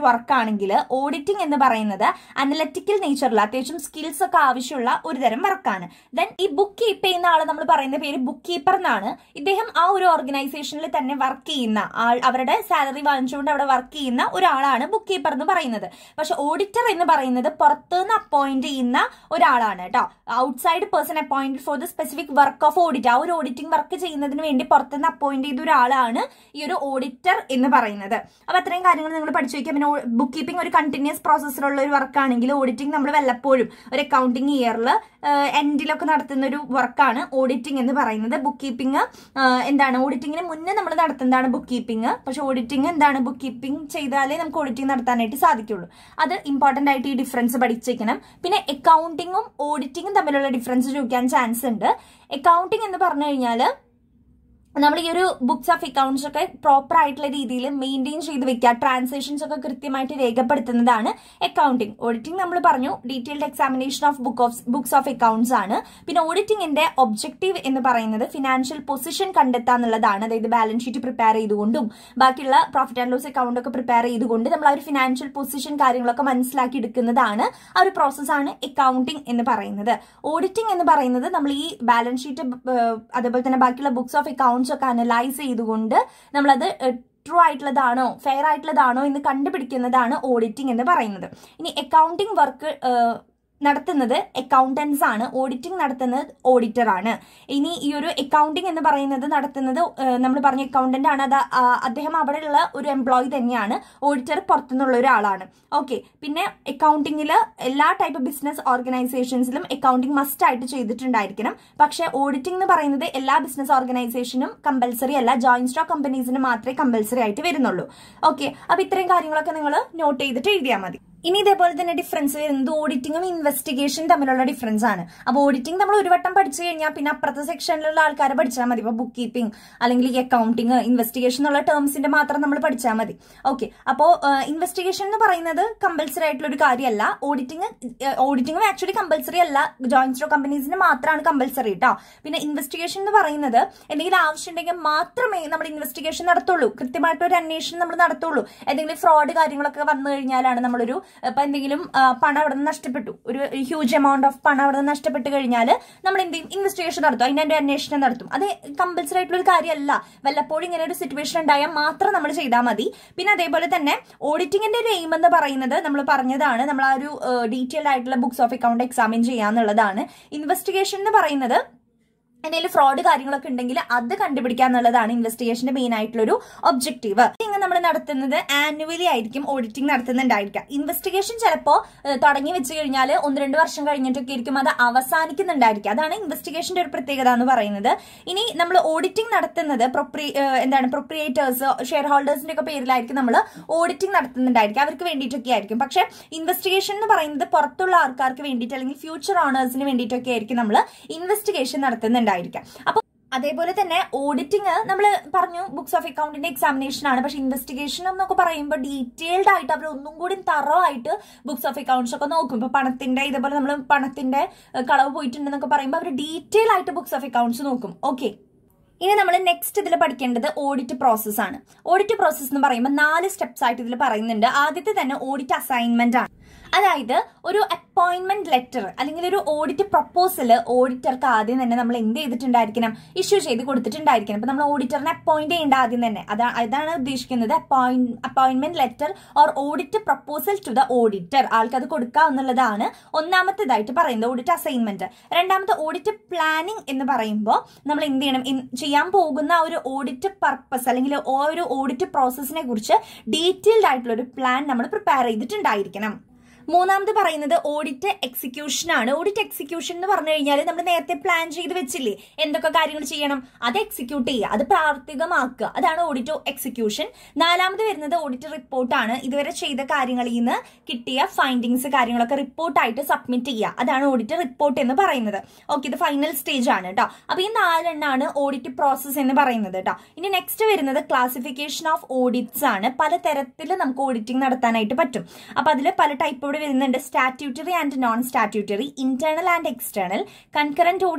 നോക്കുകയാണെങ്കിൽ ഓഡിറ്റിംഗ് എന്ന് പറയുന്നത് അനലറ്റിക്കൽ നേച്ചറിൽ അത്യാവശ്യം സ്കിൽസ് ഒക്കെ ആവശ്യമുള്ള ഒരു തരം വർക്കാണ് ദെൻ ഈ ബുക്ക് കീപ്പ് ചെയ്യുന്ന ആള് നമ്മൾ പറയുന്ന പേര് ബുക്ക് കീപ്പർ എന്നാണ് ഇദ്ദേഹം ആ ഒരു ഓർഗനൈസേഷനിൽ തന്നെ വർക്ക് ചെയ്യുന്ന ആൾ അവരുടെ സാലറി വാങ്ങിച്ചുകൊണ്ട് അവിടെ വർക്ക് ചെയ്യുന്ന ഒരാളാണ് ബുക്ക് കീപ്പർ എന്ന് പറയുന്നത് പക്ഷെ ഓഡിറ്റർ എന്ന് പറയുന്നത് പുറത്തുനിന്ന് അപ്പോയിന്റ് ചെയ്യുന്ന ഒരാളാണ് കേട്ടോ outside person appointed for the specific work of audit ആ ഒരു ഓഡിറ്റിംഗ് വർക്ക് ചെയ്യുന്നതിന് വേണ്ടി പുറത്തുനിന്ന് അപ്പോയിന്റ് ചെയ്ത ഒരാളാണ് ഈ ഒരു ഓഡിറ്റർ എന്ന് പറയുന്നത് അപ്പൊ അത്രയും കാര്യങ്ങൾ നിങ്ങൾ പഠിച്ചു വയ്ക്കുക പിന്നെ ബുക്ക് കീപ്പിംഗ് ഒരു കണ്ടിന്യൂസ് പ്രോസസ്സിലുള്ള ഒരു വർക്കാണെങ്കിൽ ഓഡിറ്റിംഗ് നമ്മൾ വല്ലപ്പോഴും ഒരു അക്കൗണ്ടിങ് ഇയറിൽ എൻഡിലൊക്കെ നടത്തുന്ന ഒരു വർക്കാണ് ഓഡിറ്റിംഗ് എന്ന് പറയുന്നത് ബുക്ക് കീപ്പിംഗ് എന്താണ് ഓഡിറ്റിങ്ങിന് മുന്നേ നമ്മൾ നടത്തുന്നതാണ് ബുക്ക് കീപ്പിംഗ് പക്ഷെ ഓഡിറ്റിംഗ് എന്താണ് ബുക്ക് കീപ്പിംഗ് ചെയ്താലേ നമുക്ക് ഓഡിറ്റിംഗ് നടത്താനായിട്ട് സാധിക്കുള്ളൂ അത് ഇമ്പോർട്ടന്റ് ആയിട്ട് ഈ ഡിഫറൻസ് പഠിച്ചേക്കണം പിന്നെ അക്കൗണ്ടിങ്ങും ഓഡിറ്റിംഗും തമ്മിലുള്ള ഡിഫറൻസ് ചോദിക്കാൻ ചാൻസ് ഉണ്ട് അക്കൗണ്ടിംഗ് എന്ന് പറഞ്ഞു കഴിഞ്ഞാൽ നമ്മൾ ഈ ഒരു ബുക്സ് ഓഫ് അക്കൗണ്ട്സ് ഒക്കെ പ്രോപ്പർ ആയിട്ടുള്ള രീതിയിൽ മെയിൻറ്റെയിൻ ചെയ്ത് വെക്കുക ട്രാൻസാക്ഷൻസ് ഒക്കെ കൃത്യമായിട്ട് രേഖപ്പെടുത്തുന്നതാണ് അക്കൗണ്ടിങ് ഓഡിറ്റിംഗ് നമ്മൾ പറഞ്ഞു detailed examination of book of books of accounts ആണ് പിന്നെ ഓഡിറ്റിംഗിന്റെ ഒബ്ജക്റ്റീവ് എന്ന് പറയുന്നത് ഫിനാൻഷ്യൽ പൊസിഷൻ കണ്ടെത്തുക എന്നുള്ളതാണ് അതായത് ബാലൻസ് ഷീറ്റ് പ്രിപ്പയർ ചെയ്തുകൊണ്ടും ബാക്കിയുള്ള പ്രോഫിറ്റ് ആൻഡ് ലോസ് അക്കൗണ്ട് ഒക്കെ പ്രിപ്പയർ ചെയ്തുകൊണ്ട് നമ്മൾ ആ ഒരു ഫിനാൻഷ്യൽ പൊസിഷൻ കാര്യങ്ങളൊക്കെ മനസ്സിലാക്കി എടുക്കുന്നതാണ് ആ ഒരു പ്രോസസ്സാണ് അക്കൗണ്ടിംഗ് എന്ന് പറയുന്നത് ഓഡിറ്റിംഗ് എന്ന് പറയുന്നത് നമ്മൾ ഈ ബാലൻസ് ഷീറ്റ് അതേപോലെ തന്നെ ബാക്കിയുള്ള ബുക്സ് ഓഫ് അക്കൗണ്ട്സ് ഒക്കെ അനലൈസ് ചെയ്തുകൊണ്ട് നമ്മളത് ട്രൂ ആയിട്ടുള്ളതാണോ ഫെയർ ആയിട്ടുള്ളതാണോ എന്ന് കണ്ടുപിടിക്കുന്നതാണ് ഓഡിറ്റിംഗ് എന്ന് പറയുന്നത് ഇനി അക്കൗണ്ടിംഗ് വർക്ക് നടത്തുന്നത് അക്കൗണ്ടൻസ് ആണ് ഓഡിറ്റിംഗ് നടത്തുന്നത് ഓഡിറ്റർ ആണ് ഇനി ഈ ഒരു അക്കൗണ്ടിംഗ് എന്ന് പറയുന്നത് നടത്തുന്നത് നമ്മൾ പറഞ്ഞ അക്കൗണ്ടന്റ് ആണ് അത് അദ്ദേഹം അവിടെയുള്ള ഒരു എംപ്ലോയി തന്നെയാണ് ഓഡിറ്റർ പുറത്തുനിന്നുള്ള ഒരാളാണ് ഓക്കെ പിന്നെ അക്കൗണ്ടിങ്ങിൽ എല്ലാ ടൈപ്പ് ബിസിനസ് ഓർഗനൈസേഷൻസിലും അക്കൗണ്ടിങ് മസ്റ്റ് ആയിട്ട് ചെയ്തിട്ടുണ്ടായിരിക്കണം പക്ഷെ ഓഡിറ്റിംഗ് എന്ന് പറയുന്നത് എല്ലാ ബിസിനസ് ഓർഗനൈസേഷനും കമ്പൽസറി അല്ല ജോയിന്റ് സ്റ്റോക്ക് കമ്പനീസിന് മാത്രമേ കമ്പൽസറി ആയിട്ട് വരുന്നുള്ളൂ ഓക്കെ അപ്പൊ ഇത്രയും കാര്യങ്ങളൊക്കെ നിങ്ങൾ നോട്ട് ചെയ്തിട്ട് എഴുതിയാൽ മതി ഇനി ഇതേപോലെ തന്നെ ഡിഫറൻസ് വരുന്നത് ഓഡിറ്റിങ്ങും ഇൻവെസ്റ്റിഗേഷൻ തമ്മിലുള്ള ഡിഫറൻസ് ആണ് അപ്പോൾ ഓഡിറ്റിംഗ് നമ്മൾ ഒരു വട്ടം പഠിച്ചു കഴിഞ്ഞാൽ പിന്നെ അപ്പുറത്തെ സെക്ഷനിലുള്ള ആൾക്കാരെ പഠിച്ചാൽ മതി ഇപ്പോൾ ബുക്ക് കീപ്പിംഗ് അല്ലെങ്കിൽ ഈ അക്കൗണ്ടിങ് ഇൻവെസ്റ്റിഗേഷൻ എന്നുള്ള ടേംസിന്റെ മാത്രം നമ്മൾ പഠിച്ചാൽ മതി ഓക്കെ അപ്പോൾ ഇൻവെസ്റ്റിഗേഷൻ എന്ന് പറയുന്നത് കമ്പൽസറി ആയിട്ടുള്ള ഒരു കാര്യമല്ല ഓഡിറ്റിംഗ് ഓഡിറ്റിംഗും ആക്ച്വലി കമ്പൽസറി അല്ല ജോയിന്റ് സ്റ്റോക്ക് കമ്പനീസിന് മാത്രമാണ് കമ്പൽസറി കേട്ടോ പിന്നെ ഇൻവെസ്റ്റിഗേഷൻ എന്ന് പറയുന്നത് എന്തെങ്കിലും ആവശ്യമുണ്ടെങ്കിൽ മാത്രമേ നമ്മൾ ഇൻവെസ്റ്റിഗേഷൻ നടത്തുള്ളൂ കൃത്യമായിട്ട് ഒരു അന്വേഷണം നമ്മൾ നടത്തുള്ളൂ എന്തെങ്കിലും ഫ്രോഡ് കാര്യങ്ങളൊക്കെ വന്നു കഴിഞ്ഞാലാണ് നമ്മളൊരു ഇപ്പൊ എന്തെങ്കിലും പണം അവിടെ നിന്ന് നഷ്ടപ്പെട്ടു ഒരു ഹ്യൂജ് എമൗണ്ട് ഓഫ് പണം അവിടെ നിന്ന് നഷ്ടപ്പെട്ട് കഴിഞ്ഞാൽ നമ്മൾ എന്ത് ചെയ്യും ഇൻവെസ്റ്റിഗേഷൻ നടത്തും അതിന്റെ ഒരു അന്വേഷണം നടത്തും അത് കമ്പൽസറി ആയിട്ടുള്ള ഒരു കാര്യമല്ല വല്ലപ്പോഴും ഇങ്ങനെ ഒരു സിറ്റുവേഷൻ ഉണ്ടായാൽ മാത്രം നമ്മൾ ചെയ്താൽ മതി പിന്നെ അതേപോലെ തന്നെ ഓഡിറ്റിംഗിന്റെ ഒരു എയിം എന്ന് പറയുന്നത് നമ്മൾ പറഞ്ഞതാണ് നമ്മൾ ആ ഒരു ഡീറ്റെയിൽഡ് ആയിട്ടുള്ള ബുക്സ് ഓഫ് അക്കൗണ്ട് എക്സാമിൻ ചെയ്യാന്നുള്ളതാണ് ഇൻവെസ്റ്റിഗേഷൻ എന്ന് പറയുന്നത് എന്തെങ്കിലും ഫ്രോഡ് കാര്യങ്ങളൊക്കെ ഉണ്ടെങ്കിൽ അത് കണ്ടുപിടിക്കുക എന്നുള്ളതാണ് ഇൻവെസ്റ്റിഗേഷന്റെ മെയിൻ ആയിട്ടുള്ള ഒരു ഒബ്ജക്റ്റീവ് ഇങ്ങനെ നമ്മൾ നടത്തുന്നത് ആനുവലി ആയിരിക്കും ഓഡിറ്റിംഗ് നടത്തുന്നുണ്ടായിരിക്കുക ഇൻവെസ്റ്റിഗേഷൻ ചിലപ്പോൾ തുടങ്ങി വെച്ച് കഴിഞ്ഞാൽ ഒന്ന് രണ്ട് വർഷം കഴിഞ്ഞിട്ടൊക്കെ ആയിരിക്കും അത് അവസാനിക്കുന്നുണ്ടായിരിക്കുക അതാണ് ഇൻവെസ്റ്റിഗേഷന്റെ ഒരു പ്രത്യേകത എന്ന് പറയുന്നത് ഇനി നമ്മൾ ഓഡിറ്റിംഗ് നടത്തുന്നത് പ്രൊപ്രി എന്താണ് പ്രൊപ്രിയേറ്റേഴ്സ് ഷെയർ ഹോൾഡേഴ്സിന്റെ ഒക്കെ പേരിലായിരിക്കും നമ്മൾ ഓഡിറ്റിംഗ് നടത്തുന്നുണ്ടായിരിക്കും അവർക്ക് വേണ്ടിയിട്ടൊക്കെ ആയിരിക്കും പക്ഷെ ഇൻവെസ്റ്റിഗേഷൻ എന്ന് പറയുന്നത് പുറത്തുള്ള ആൾക്കാർക്ക് വേണ്ടിയിട്ട് അല്ലെങ്കിൽ ഫ്യൂച്ചർ ഓണേഴ്സിന് വേണ്ടിയിട്ടൊക്കെ ആയിരിക്കും നമ്മൾ ഇൻവെസ്റ്റിഗേഷൻ നടത്തുന്നുണ്ടായിരിക്കുക അപ്പൊ അതേപോലെ തന്നെ ഓഡിറ്റിംഗ് നമ്മൾ പറഞ്ഞു ബുക്സ് ഓഫ് അക്കൗണ്ടിന്റെ എക്സാമിനേഷൻ ആണ് പക്ഷെ ഇൻവെസ്റ്റിഗേഷൻ എന്നൊക്കെ പറയുമ്പോൾ ഡീറ്റെയിൽഡ് ആയിട്ട് അവർ ഒന്നും കൂടി തറോ ആയിട്ട് ബുക്സ് ഓഫ് അക്കൗണ്ട്സ് ഒക്കെ നോക്കും ഇപ്പൊ പണത്തിന്റെ ഇതേപോലെ നമ്മൾ പണത്തിന്റെ കളവ് പോയിട്ടുണ്ടെന്നൊക്കെ പറയുമ്പോൾ അവർ ഡീറ്റെയിൽ ആയിട്ട് ബുക്സ് ഓഫ് അക്കൗണ്ട്സ് നോക്കും ഓക്കെ ഇനി നമ്മൾ നെക്സ്റ്റ് ഇതിൽ പഠിക്കേണ്ടത് ഓഡിറ്റ് പ്രോസസ് ആണ് ഓഡിറ്റ് പ്രോസസ് എന്ന് പറയുമ്പോൾ നാല് സ്റ്റെപ്സ് ആയിട്ട് ഇതിൽ പറയുന്നുണ്ട് ആദ്യത്തെ തന്നെ ഓഡിറ്റ് അസൈൻമെന്റ് ആണ് അതായത് ഒരു അപ്പോയിന്റ്മെന്റ് ലെറ്റർ അല്ലെങ്കിൽ ഒരു ഓഡിറ്റ് പ്രപ്പോസൽ ഓഡിറ്റർക്ക് ആദ്യം തന്നെ നമ്മൾ എന്ത് ചെയ്തിട്ടുണ്ടായിരിക്കണം ഇഷ്യൂ ചെയ്ത് കൊടുത്തിട്ടുണ്ടായിരിക്കണം ഇപ്പൊ നമ്മൾ ഓഡിറ്ററിനെ അപ്പോയിന്റ് ചെയ്യേണ്ട ആദ്യം തന്നെ അതാ അതാണ് ഉദ്ദേശിക്കുന്നത് appointment letter or audit proposal to the auditor ആൾക്ക് അത് കൊടുക്കുക എന്നുള്ളതാണ് ഒന്നാമത്തേതായിട്ട് പറയുന്നത് ഓഡിറ്റ് അസൈൻമെന്റ് രണ്ടാമത്തെ ഓഡിറ്റ് പ്ലാനിംഗ് എന്ന് പറയുമ്പോൾ നമ്മൾ എന്ത് ചെയ്യണം ചെയ്യാൻ പോകുന്ന ആ ഒരു ഓഡിറ്റ് പർപ്പസ് അല്ലെങ്കിൽ ആ ഒരു ഓഡിറ്റ് പ്രോസസ്സിനെ കുറിച്ച് ഡീറ്റെയിൽഡ് ആയിട്ടുള്ള ഒരു പ്ലാൻ നമ്മൾ പ്രിപ്പയർ ചെയ്തിട്ടുണ്ടായിരിക്കണം മൂന്നാമത് പറയുന്നത് ഓഡിറ്റ് എക്സിക്യൂഷൻ ആണ് ഓഡിറ്റ് എക്സിക്യൂഷൻ എന്ന് പറഞ്ഞു കഴിഞ്ഞാൽ നമ്മൾ നേരത്തെ പ്ലാൻ ചെയ്ത് വെച്ചില്ലേ എന്തൊക്കെ കാര്യങ്ങൾ ചെയ്യണം അത് എക്സിക്യൂട്ട് ചെയ്യുക അത് പ്രാവർത്തികമാക്കുക അതാണ് ഓഡിറ്റ് എക്സിക്യൂഷൻ നാലാമത് വരുന്നത് ഓഡിറ്റ് റിപ്പോർട്ടാണ് ഇതുവരെ ചെയ്ത കാര്യങ്ങളിൽ നിന്ന് കിട്ടിയ ഫൈൻഡിങ്സ് കാര്യങ്ങളൊക്കെ റിപ്പോർട്ടായിട്ട് സബ്മിറ്റ് ചെയ്യുക അതാണ് ഓഡിറ്റ് റിപ്പോർട്ട് എന്ന് പറയുന്നത് ഓക്കെ ഇത് ഫൈനൽ സ്റ്റേജ് ആണ് കേട്ടോ അപ്പൊ ഈ നാലെണ്ണാണ് ഓഡിറ്റ് പ്രോസസ് എന്ന് പറയുന്നത് കേട്ടോ ഇനി നെക്സ്റ്റ് വരുന്നത് ക്ലാസിഫിക്കേഷൻ ഓഫ് ഓഡിറ്റ്സ് ആണ് പല തരത്തിൽ നമുക്ക് ഓഡിറ്റിംഗ് നടത്താനായിട്ട് പറ്റും അപ്പൊ അതിൽ പല ടൈപ്പ് ഇവിടെ വരുന്നുണ്ട് statutory and non statutory internal and external concurrent audit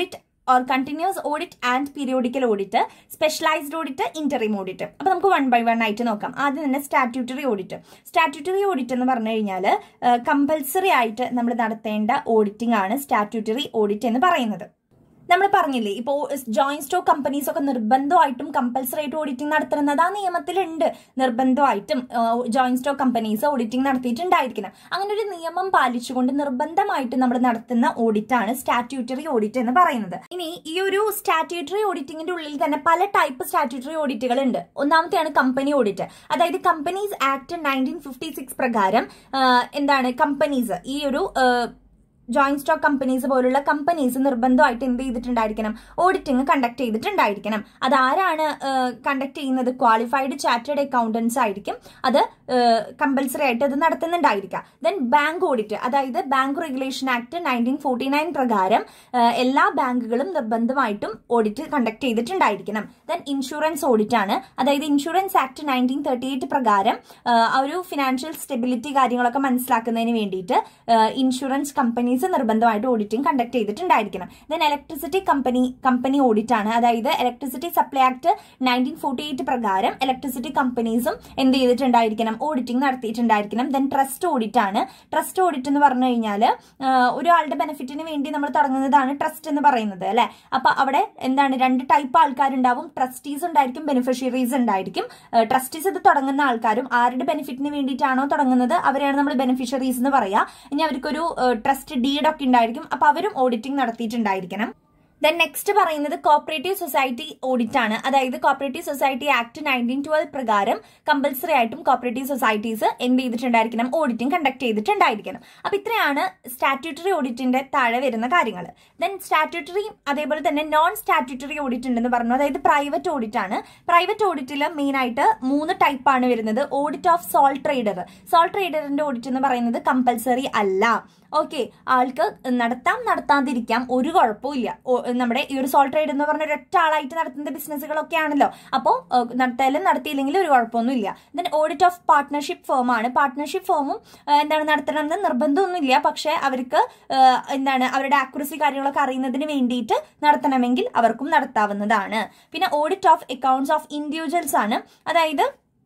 or continuous audit and periodical audit specialised audit interim audit അപ്പൊ നമുക്ക് വൺ ബൈ വൺ ആയിട്ട് നോക്കാം ആദ്യം തന്നെ സ്റ്റാറ്റ്യൂട്ടറി ഓഡിറ്റ് സ്റ്റാറ്റ്യൂട്ടറി ഓഡിറ്റ് എന്ന് പറഞ്ഞു കഴിഞ്ഞാൽ കമ്പൽസറി ആയിട്ട് നമ്മൾ നടത്തേണ്ട ഓഡിറ്റിംഗ് ആണ് സ്റ്റാറ്റ്യൂട്ടറി ഓഡിറ്റ് എന്ന് പറയുന്നത് നമ്മൾ പറഞ്ഞില്ലേ ഇപ്പോൾ ജോയിന്റ് സ്റ്റോക്ക് കമ്പനീസ് ഒക്കെ നിർബന്ധമായിട്ടും കമ്പൽസറി ആയിട്ട് ഓഡിറ്റിംഗ് നടത്തുന്നത് ആ നിയമത്തിലുണ്ട് നിർബന്ധമായിട്ടും ജോയിന്റ് സ്റ്റോക്ക് കമ്പനീസ് ഓഡിറ്റിംഗ് നടത്തിയിട്ടുണ്ടായിരിക്കണം അങ്ങനെ ഒരു നിയമം പാലിച്ചുകൊണ്ട് നിർബന്ധമായിട്ട് നമ്മൾ നടത്തുന്ന ഓഡിറ്റാണ് സ്റ്റാറ്റ്യൂട്ടറി ഓഡിറ്റ് എന്ന് പറയുന്നത് ഇനി ഈ ഒരു സ്റ്റാറ്റ്യൂട്ടറി ഓഡിറ്റിംഗിന്റെ ഉള്ളിൽ തന്നെ പല ടൈപ്പ് സ്റ്റാറ്റ്യൂട്ടറി ഓഡിറ്റുകൾ ഉണ്ട് ഒന്നാമത്തെയാണ് കമ്പനി ഓഡിറ്റ് അതായത് companies act nineteen fifty six പ്രകാരം ആ, എന്താണ് കമ്പനീസ് ഈ ഒരു ആ, ജോയിന്റ് സ്റ്റോക്ക് കമ്പനീസ് പോലുള്ള കമ്പനീസ് നിർബന്ധമായിട്ട് എന്ത് ചെയ്തിട്ടുണ്ടായിരിക്കണം ഓഡിറ്റിംഗ് കണ്ടക്ട് ചെയ്തിട്ടുണ്ടായിരിക്കണം അത് ആരാണ് കണ്ടക്ട് ചെയ്യുന്നത് ക്വാളിഫൈഡ് ചാർട്ടേഡ് അക്കൗണ്ടൻസ് ആയിരിക്കും അത് കമ്പൽസറി ആയിട്ട് അത് നടത്തുന്നുണ്ടായിരിക്കാം ദെൻ ബാങ്ക് ഓഡിറ്റ് അതായത് bank regulation act nineteen forty nine പ്രകാരം ആ, എല്ലാ ബാങ്കുകളും നിർബന്ധമായിട്ടും ഓഡിറ്റ് കണ്ടക്ട് ചെയ്തിട്ടുണ്ടായിരിക്കണം ദെൻ ഇൻഷുറൻസ് ഓഡിറ്റ് ആണ് അതായത് insurance act nineteen thirty eight പ്രകാരം ആ, ആ ഒരു ഫിനാൻഷ്യൽ സ്റ്റെബിലിറ്റി കാര്യങ്ങളൊക്കെ മനസ്സിലാക്കുന്നതിന് വേണ്ടിയിട്ട് ഇൻഷുറൻസ് കമ്പനീസ് നിർബന്ധമായിട്ട് ഓഡിറ്റിംഗ് കണ്ടക്ട് ചെയ്തിട്ടുണ്ടായിരിക്കണം then electricity company company audit ആണ് അതായത് electricity supply act nineteen forty eight പ്രകാരം ഇലക്ട്രിസിറ്റി കമ്പനീസും എന്ത് ചെയ്തിട്ടുണ്ടായിരിക്കണം ഓഡിറ്റിംഗ് നടത്തിയിട്ടുണ്ടായിരിക്കണം ദെൻ ട്രസ്റ്റ് ഓഡിറ്റ് ആണ് ട്രസ്റ്റ് ഓഡിറ്റ് എന്ന് പറഞ്ഞു കഴിഞ്ഞാൽ ഒരാളുടെ ബെനിഫിറ്റിന് വേണ്ടി നമ്മൾ തുടങ്ങുന്നതാണ് ട്രസ്റ്റ് എന്ന് പറയുന്നത് അല്ലെ അപ്പൊ അവിടെ എന്താണ് രണ്ട് ടൈപ്പ് ആൾക്കാരുണ്ടാവും ട്രസ്റ്റീസ് ഉണ്ടായിരിക്കും ബെനിഫിഷ്യറീസ് ഉണ്ടായിരിക്കും ട്രസ്റ്റീസ് ഇത് തുടങ്ങുന്ന ആൾക്കാരും ആരുടെ ബെനിഫിറ്റിന് വേണ്ടിയിട്ടാണോ തുടങ്ങുന്നത് അവരെയാണ് നമ്മൾ ബെനിഫിഷ്യറീസ് എന്ന് പറയാ ഇനി അവർക്കൊരു ട്രസ്റ്റ് ഡീഡ് ഒക്കെ ഉണ്ടായിരിക്കും അപ്പൊ അവരും ഓഡിറ്റിംഗ് നടത്തിയിട്ടുണ്ടായിരിക്കണം ദെൻ നെക്സ്റ്റ് പറയുന്നത് കോപ്പറേറ്റീവ് സൊസൈറ്റി ഓഡിറ്റ് ആണ് അതായത് cooperative society act nineteen twelve പ്രകാരം കമ്പൽസറി ആയിട്ടും കോപ്പറേറ്റീവ് സൊസൈറ്റീസ് എന്ത് ചെയ്തിട്ടുണ്ടായിരിക്കണം ഓഡിറ്റിംഗ് കണ്ടക്ട് ചെയ്തിട്ടുണ്ടായിരിക്കണം അപ്പൊ ഇത്രയാണ് സ്റ്റാറ്റ്യൂട്ടറി ഓഡിറ്റിന്റെ താഴെ വരുന്ന കാര്യങ്ങൾ ദെൻ സ്റ്റാറ്റ്യൂട്ടറി അതേപോലെ തന്നെ നോൺ സ്റ്റാറ്റ്യൂട്ടറി ഓഡിറ്റ് ഉണ്ടെന്ന് പറഞ്ഞു അതായത് പ്രൈവറ്റ് ഓഡിറ്റ് ആണ് പ്രൈവറ്റ് ഓഡിറ്റിൽ മെയിൻ ആയിട്ട് മൂന്ന് ടൈപ്പ് ആണ് വരുന്നത് audit of sole trader sole ട്രേഡറിന്റെ ഓഡിറ്റ് എന്ന് പറയുന്നത് കമ്പൽസറി അല്ല ഓക്കെ ആൾക്ക് നടത്താം നടത്താതിരിക്കാം ഒരു കുഴപ്പമില്ല ഓ- നമ്മുടെ ഈ ഒരു സോൾ ട്രേഡ് എന്ന് പറഞ്ഞ ഒരൊറ്റ ആളായിട്ട് നടത്തുന്ന ബിസിനസ്സുകളൊക്കെ ആണല്ലോ അപ്പോൾ നടത്തിയാലും നടത്തിയില്ലെങ്കിലും ഒരു കുഴപ്പമൊന്നുമില്ല then audit of partnership firm ആണ് പാർട്ട്ണർഷിപ്പ് ഫേമും എന്താണ് നടത്തണമെന്ന് നിർബന്ധമൊന്നുമില്ല പക്ഷെ അവർക്ക് ആ, എന്താണ് അവരുടെ ആക്യുറസി കാര്യങ്ങളൊക്കെ അറിയുന്നതിന് വേണ്ടിയിട്ട് നടത്തണമെങ്കിൽ അവർക്കും നടത്താവുന്നതാണ് പിന്നെ audit of accounts of individuals ആണ് അതായത്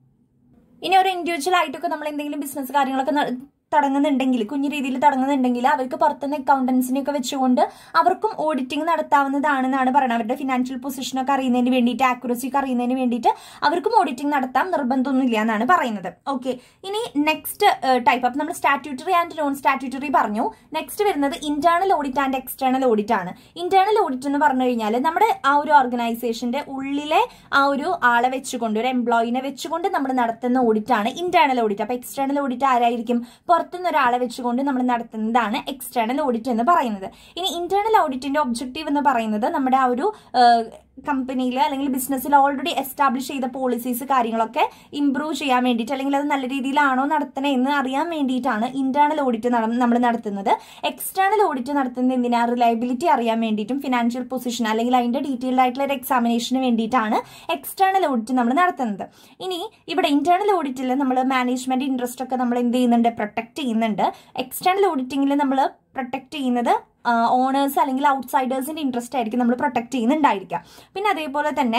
ഇനി ഒരു ഇൻഡിവിജ്വൽ ആയിട്ടൊക്കെ നമ്മൾ എന്തെങ്കിലും ബിസിനസ് കാര്യങ്ങളൊക്കെ ന- തുടങ്ങുന്നുണ്ടെങ്കിൽ കുഞ്ഞു രീതിയിൽ തുടങ്ങുന്നുണ്ടെങ്കിൽ അവർക്ക് പുറത്തുനിന്ന് അക്കൗണ്ടൻസിനെ ഒക്കെ വെച്ചുകൊണ്ട് അവർക്കും ഓഡിറ്റിംഗ് നടത്താവുന്നതാണെന്നാണ് പറയുന്നത് അവരുടെ ഫിനാൻഷ്യൽ പൊസിഷനൊക്കെ അറിയുന്നതിന് വേണ്ടിയിട്ട് ആക്യുറസി ഒക്കെ അറിയുന്നതിന് വേണ്ടിയിട്ട് അവർക്കും ഓഡിറ്റിംഗ് നടത്താം നിർബന്ധമൊന്നുമില്ല എന്നാണ് പറയുന്നത് ഓക്കെ ഇനി നെക്സ്റ്റ് ടൈപ്പ് അപ്പം നമ്മൾ സ്റ്റാറ്റ്യൂട്ടറി ആൻഡ് നോൺ സ്റ്റാറ്റ്യൂട്ടറി പറഞ്ഞു നെക്സ്റ്റ് വരുന്നത് internal audit and external audit ആണ് ഇന്റേണൽ ഓഡിറ്റ് എന്ന് പറഞ്ഞു കഴിഞ്ഞാൽ നമ്മുടെ ആ ഒരു ഓർഗനൈസേഷന്റെ ഉള്ളിലെ ആ ഒരു ആളെ വെച്ചുകൊണ്ട് ഒരു എംപ്ലോയിനെ വെച്ചുകൊണ്ട് നമ്മൾ നടത്തുന്ന ഓഡിറ്റ് ആണ് ഇന്റേണൽ ഓഡിറ്റ് അപ്പൊ എക്സ്റ്റേണൽ ഓഡിറ്റ് ആരായിരിക്കും പുറത്തുനിന്ന് ഒരാളെ വെച്ചുകൊണ്ട് നമ്മൾ നടത്തുന്നതാണ് എക്സ്റ്റേണൽ ഓഡിറ്റ് എന്ന് പറയുന്നത് ഇനി ഇന്റേണൽ ഓഡിറ്റിന്റെ ഒബ്ജക്റ്റീവ് എന്ന് പറയുന്നത് നമ്മുടെ ആ ഒരു കമ്പനിയിൽ അല്ലെങ്കിൽ ബിസിനസ്സിൽ ഓൾറെഡി എസ്റ്റാബ്ലിഷ് ചെയ്ത പോളിസീസ് കാര്യങ്ങളൊക്കെ ഇംപ്രൂവ് ചെയ്യാൻ വേണ്ടിയിട്ട് അല്ലെങ്കിൽ അത് നല്ല രീതിയിലാണോ നടത്തണേ എന്ന് അറിയാൻ വേണ്ടിയിട്ടാണ് ഇന്റേണൽ ഓഡിറ്റ് നമ്മൾ നടത്തുന്നത് എക്സ്റ്റേണൽ ഓഡിറ്റ് നടത്തുന്നത് എന്തിനാ റിലയബിലിറ്റി അറിയാൻ വേണ്ടിയിട്ടും ഫിനാൻഷ്യൽ പൊസിഷൻ അല്ലെങ്കിൽ അതിന്റെ ഡീറ്റെയിൽഡ് ആയിട്ടുള്ള ഒരു എക്സാമിനേഷന് വേണ്ടിയിട്ടാണ് എക്സ്റ്റേണൽ ഓഡിറ്റ് നമ്മൾ നടത്തുന്നത് ഇനി ഇവിടെ ഇന്റേണൽ ഓഡിറ്റിൽ നമ്മൾ മാനേജ്മെന്റ് ഇൻട്രസ്റ്റ് ഒക്കെ നമ്മൾ എന്ത് ചെയ്യുന്നുണ്ട് പ്രൊട്ടക്ട് ചെയ്യുന്നുണ്ട് എക്സ്റ്റേണൽ ഓഡിറ്റിംഗിൽ നമ്മൾ പ്രൊട്ടക്ട് ചെയ്യുന്നത് ഓണേഴ്സ് അല്ലെങ്കിൽ ഔട്ട്സൈഡേഴ്സിന്റെ ഇൻട്രസ്റ്റ് ആയിരിക്കും നമ്മൾ പ്രൊട്ടക്ട് ചെയ്യുന്നുണ്ടായിരിക്കുക പിന്നെ അതേപോലെ തന്നെ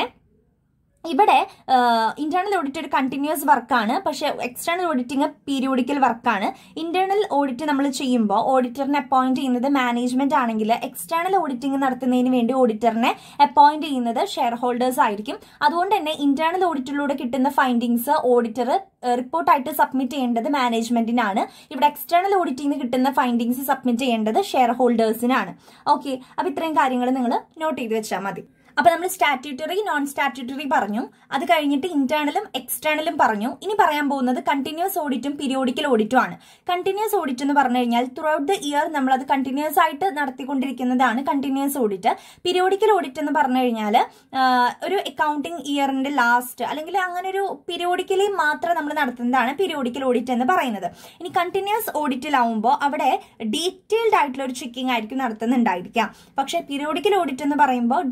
ഇവിടെ ഇന്റേണൽ ഓഡിറ്റ് ഒരു കണ്ടിന്യൂസ് വർക്കാണ് പക്ഷെ എക്സ്റ്റേണൽ ഓഡിറ്റിംഗ് പീരിയോഡിക്കൽ വർക്കാണ് ഇന്റേണൽ ഓഡിറ്റ് നമ്മൾ ചെയ്യുമ്പോൾ ഓഡിറ്ററിനെ അപ്പോയിന്റ് ചെയ്യുന്നത് മാനേജ്മെന്റ് ആണെങ്കിൽ എക്സ്റ്റേണൽ ഓഡിറ്റിംഗ് നടത്തുന്നതിന് വേണ്ടി ഓഡിറ്ററിനെ അപ്പോയിന്റ് ചെയ്യുന്നത് ഷെയർ ഹോൾഡേഴ്സ് ആയിരിക്കും അതുകൊണ്ട് തന്നെ ഇന്റേണൽ ഓഡിറ്റിലൂടെ കിട്ടുന്ന ഫൈൻഡിങ്സ് ഓഡിറ്റർ റിപ്പോർട്ടായിട്ട് സബ്മിറ്റ് ചെയ്യേണ്ടത് മാനേജ്മെന്റിനാണ് ഇവിടെ എക്സ്റ്റേണൽ ഓഡിറ്റിംഗ് കിട്ടുന്ന ഫൈൻഡിങ്സ് സബ്മിറ്റ് ചെയ്യേണ്ടത് ഷെയർ ഹോൾഡേഴ്സിനാണ് ഓക്കെ അപ്പൊ ഇത്രയും കാര്യങ്ങൾ നിങ്ങൾ നോട്ട് ചെയ്ത് വെച്ചാൽ മതി അപ്പൊ നമ്മൾ സ്റ്റാറ്റ്യൂട്ടറി നോൺ സ്റ്റാറ്റ്യൂട്ടറി പറഞ്ഞു അത് കഴിഞ്ഞിട്ട് ഇന്റേണലും എക്സ്റ്റേണലും പറഞ്ഞു ഇനി പറയാൻ പോകുന്നത് കണ്ടിന്യൂസ് ഓഡിറ്റും പീരിയോഡിക്കൽ ഓഡിറ്റും ആണ് കണ്ടിന്യൂസ് ഓഡിറ്റ് എന്ന് പറഞ്ഞു കഴിഞ്ഞാൽ ത്രൂ ഔട്ട് ദ ഇയർ നമ്മൾ അത് കണ്ടിന്യൂസ് ആയിട്ട് നടത്തിക്കൊണ്ടിരിക്കുന്നതാണ് കണ്ടിന്യൂസ് ഓഡിറ്റ് പീരിയോഡിക്കൽ ഓഡിറ്റ് എന്ന് പറഞ്ഞു കഴിഞ്ഞാൽ ഒരു അക്കൗണ്ടിങ് ഇയറിന്റെ ലാസ്റ്റ് അല്ലെങ്കിൽ അങ്ങനെ ഒരു പീരിയോഡിക്കലി മാത്രം നമ്മൾ നടത്തുന്നതാണ് പീരിയോഡിക്കൽ ഓഡിറ്റ് എന്ന് പറയുന്നത് ഇനി കണ്ടിന്യൂസ് ഓഡിറ്റിലാവുമ്പോൾ അവിടെ ഡീറ്റെയിൽഡ് ആയിട്ടുള്ള ഒരു ചെക്കിംഗ് ആയിരിക്കും നടത്തുന്നുണ്ടായിരിക്കാം പക്ഷേ പീരിയോഡിക്കൽ ഓഡിറ്റ് എന്ന് പറയുമ്പോൾ detailed and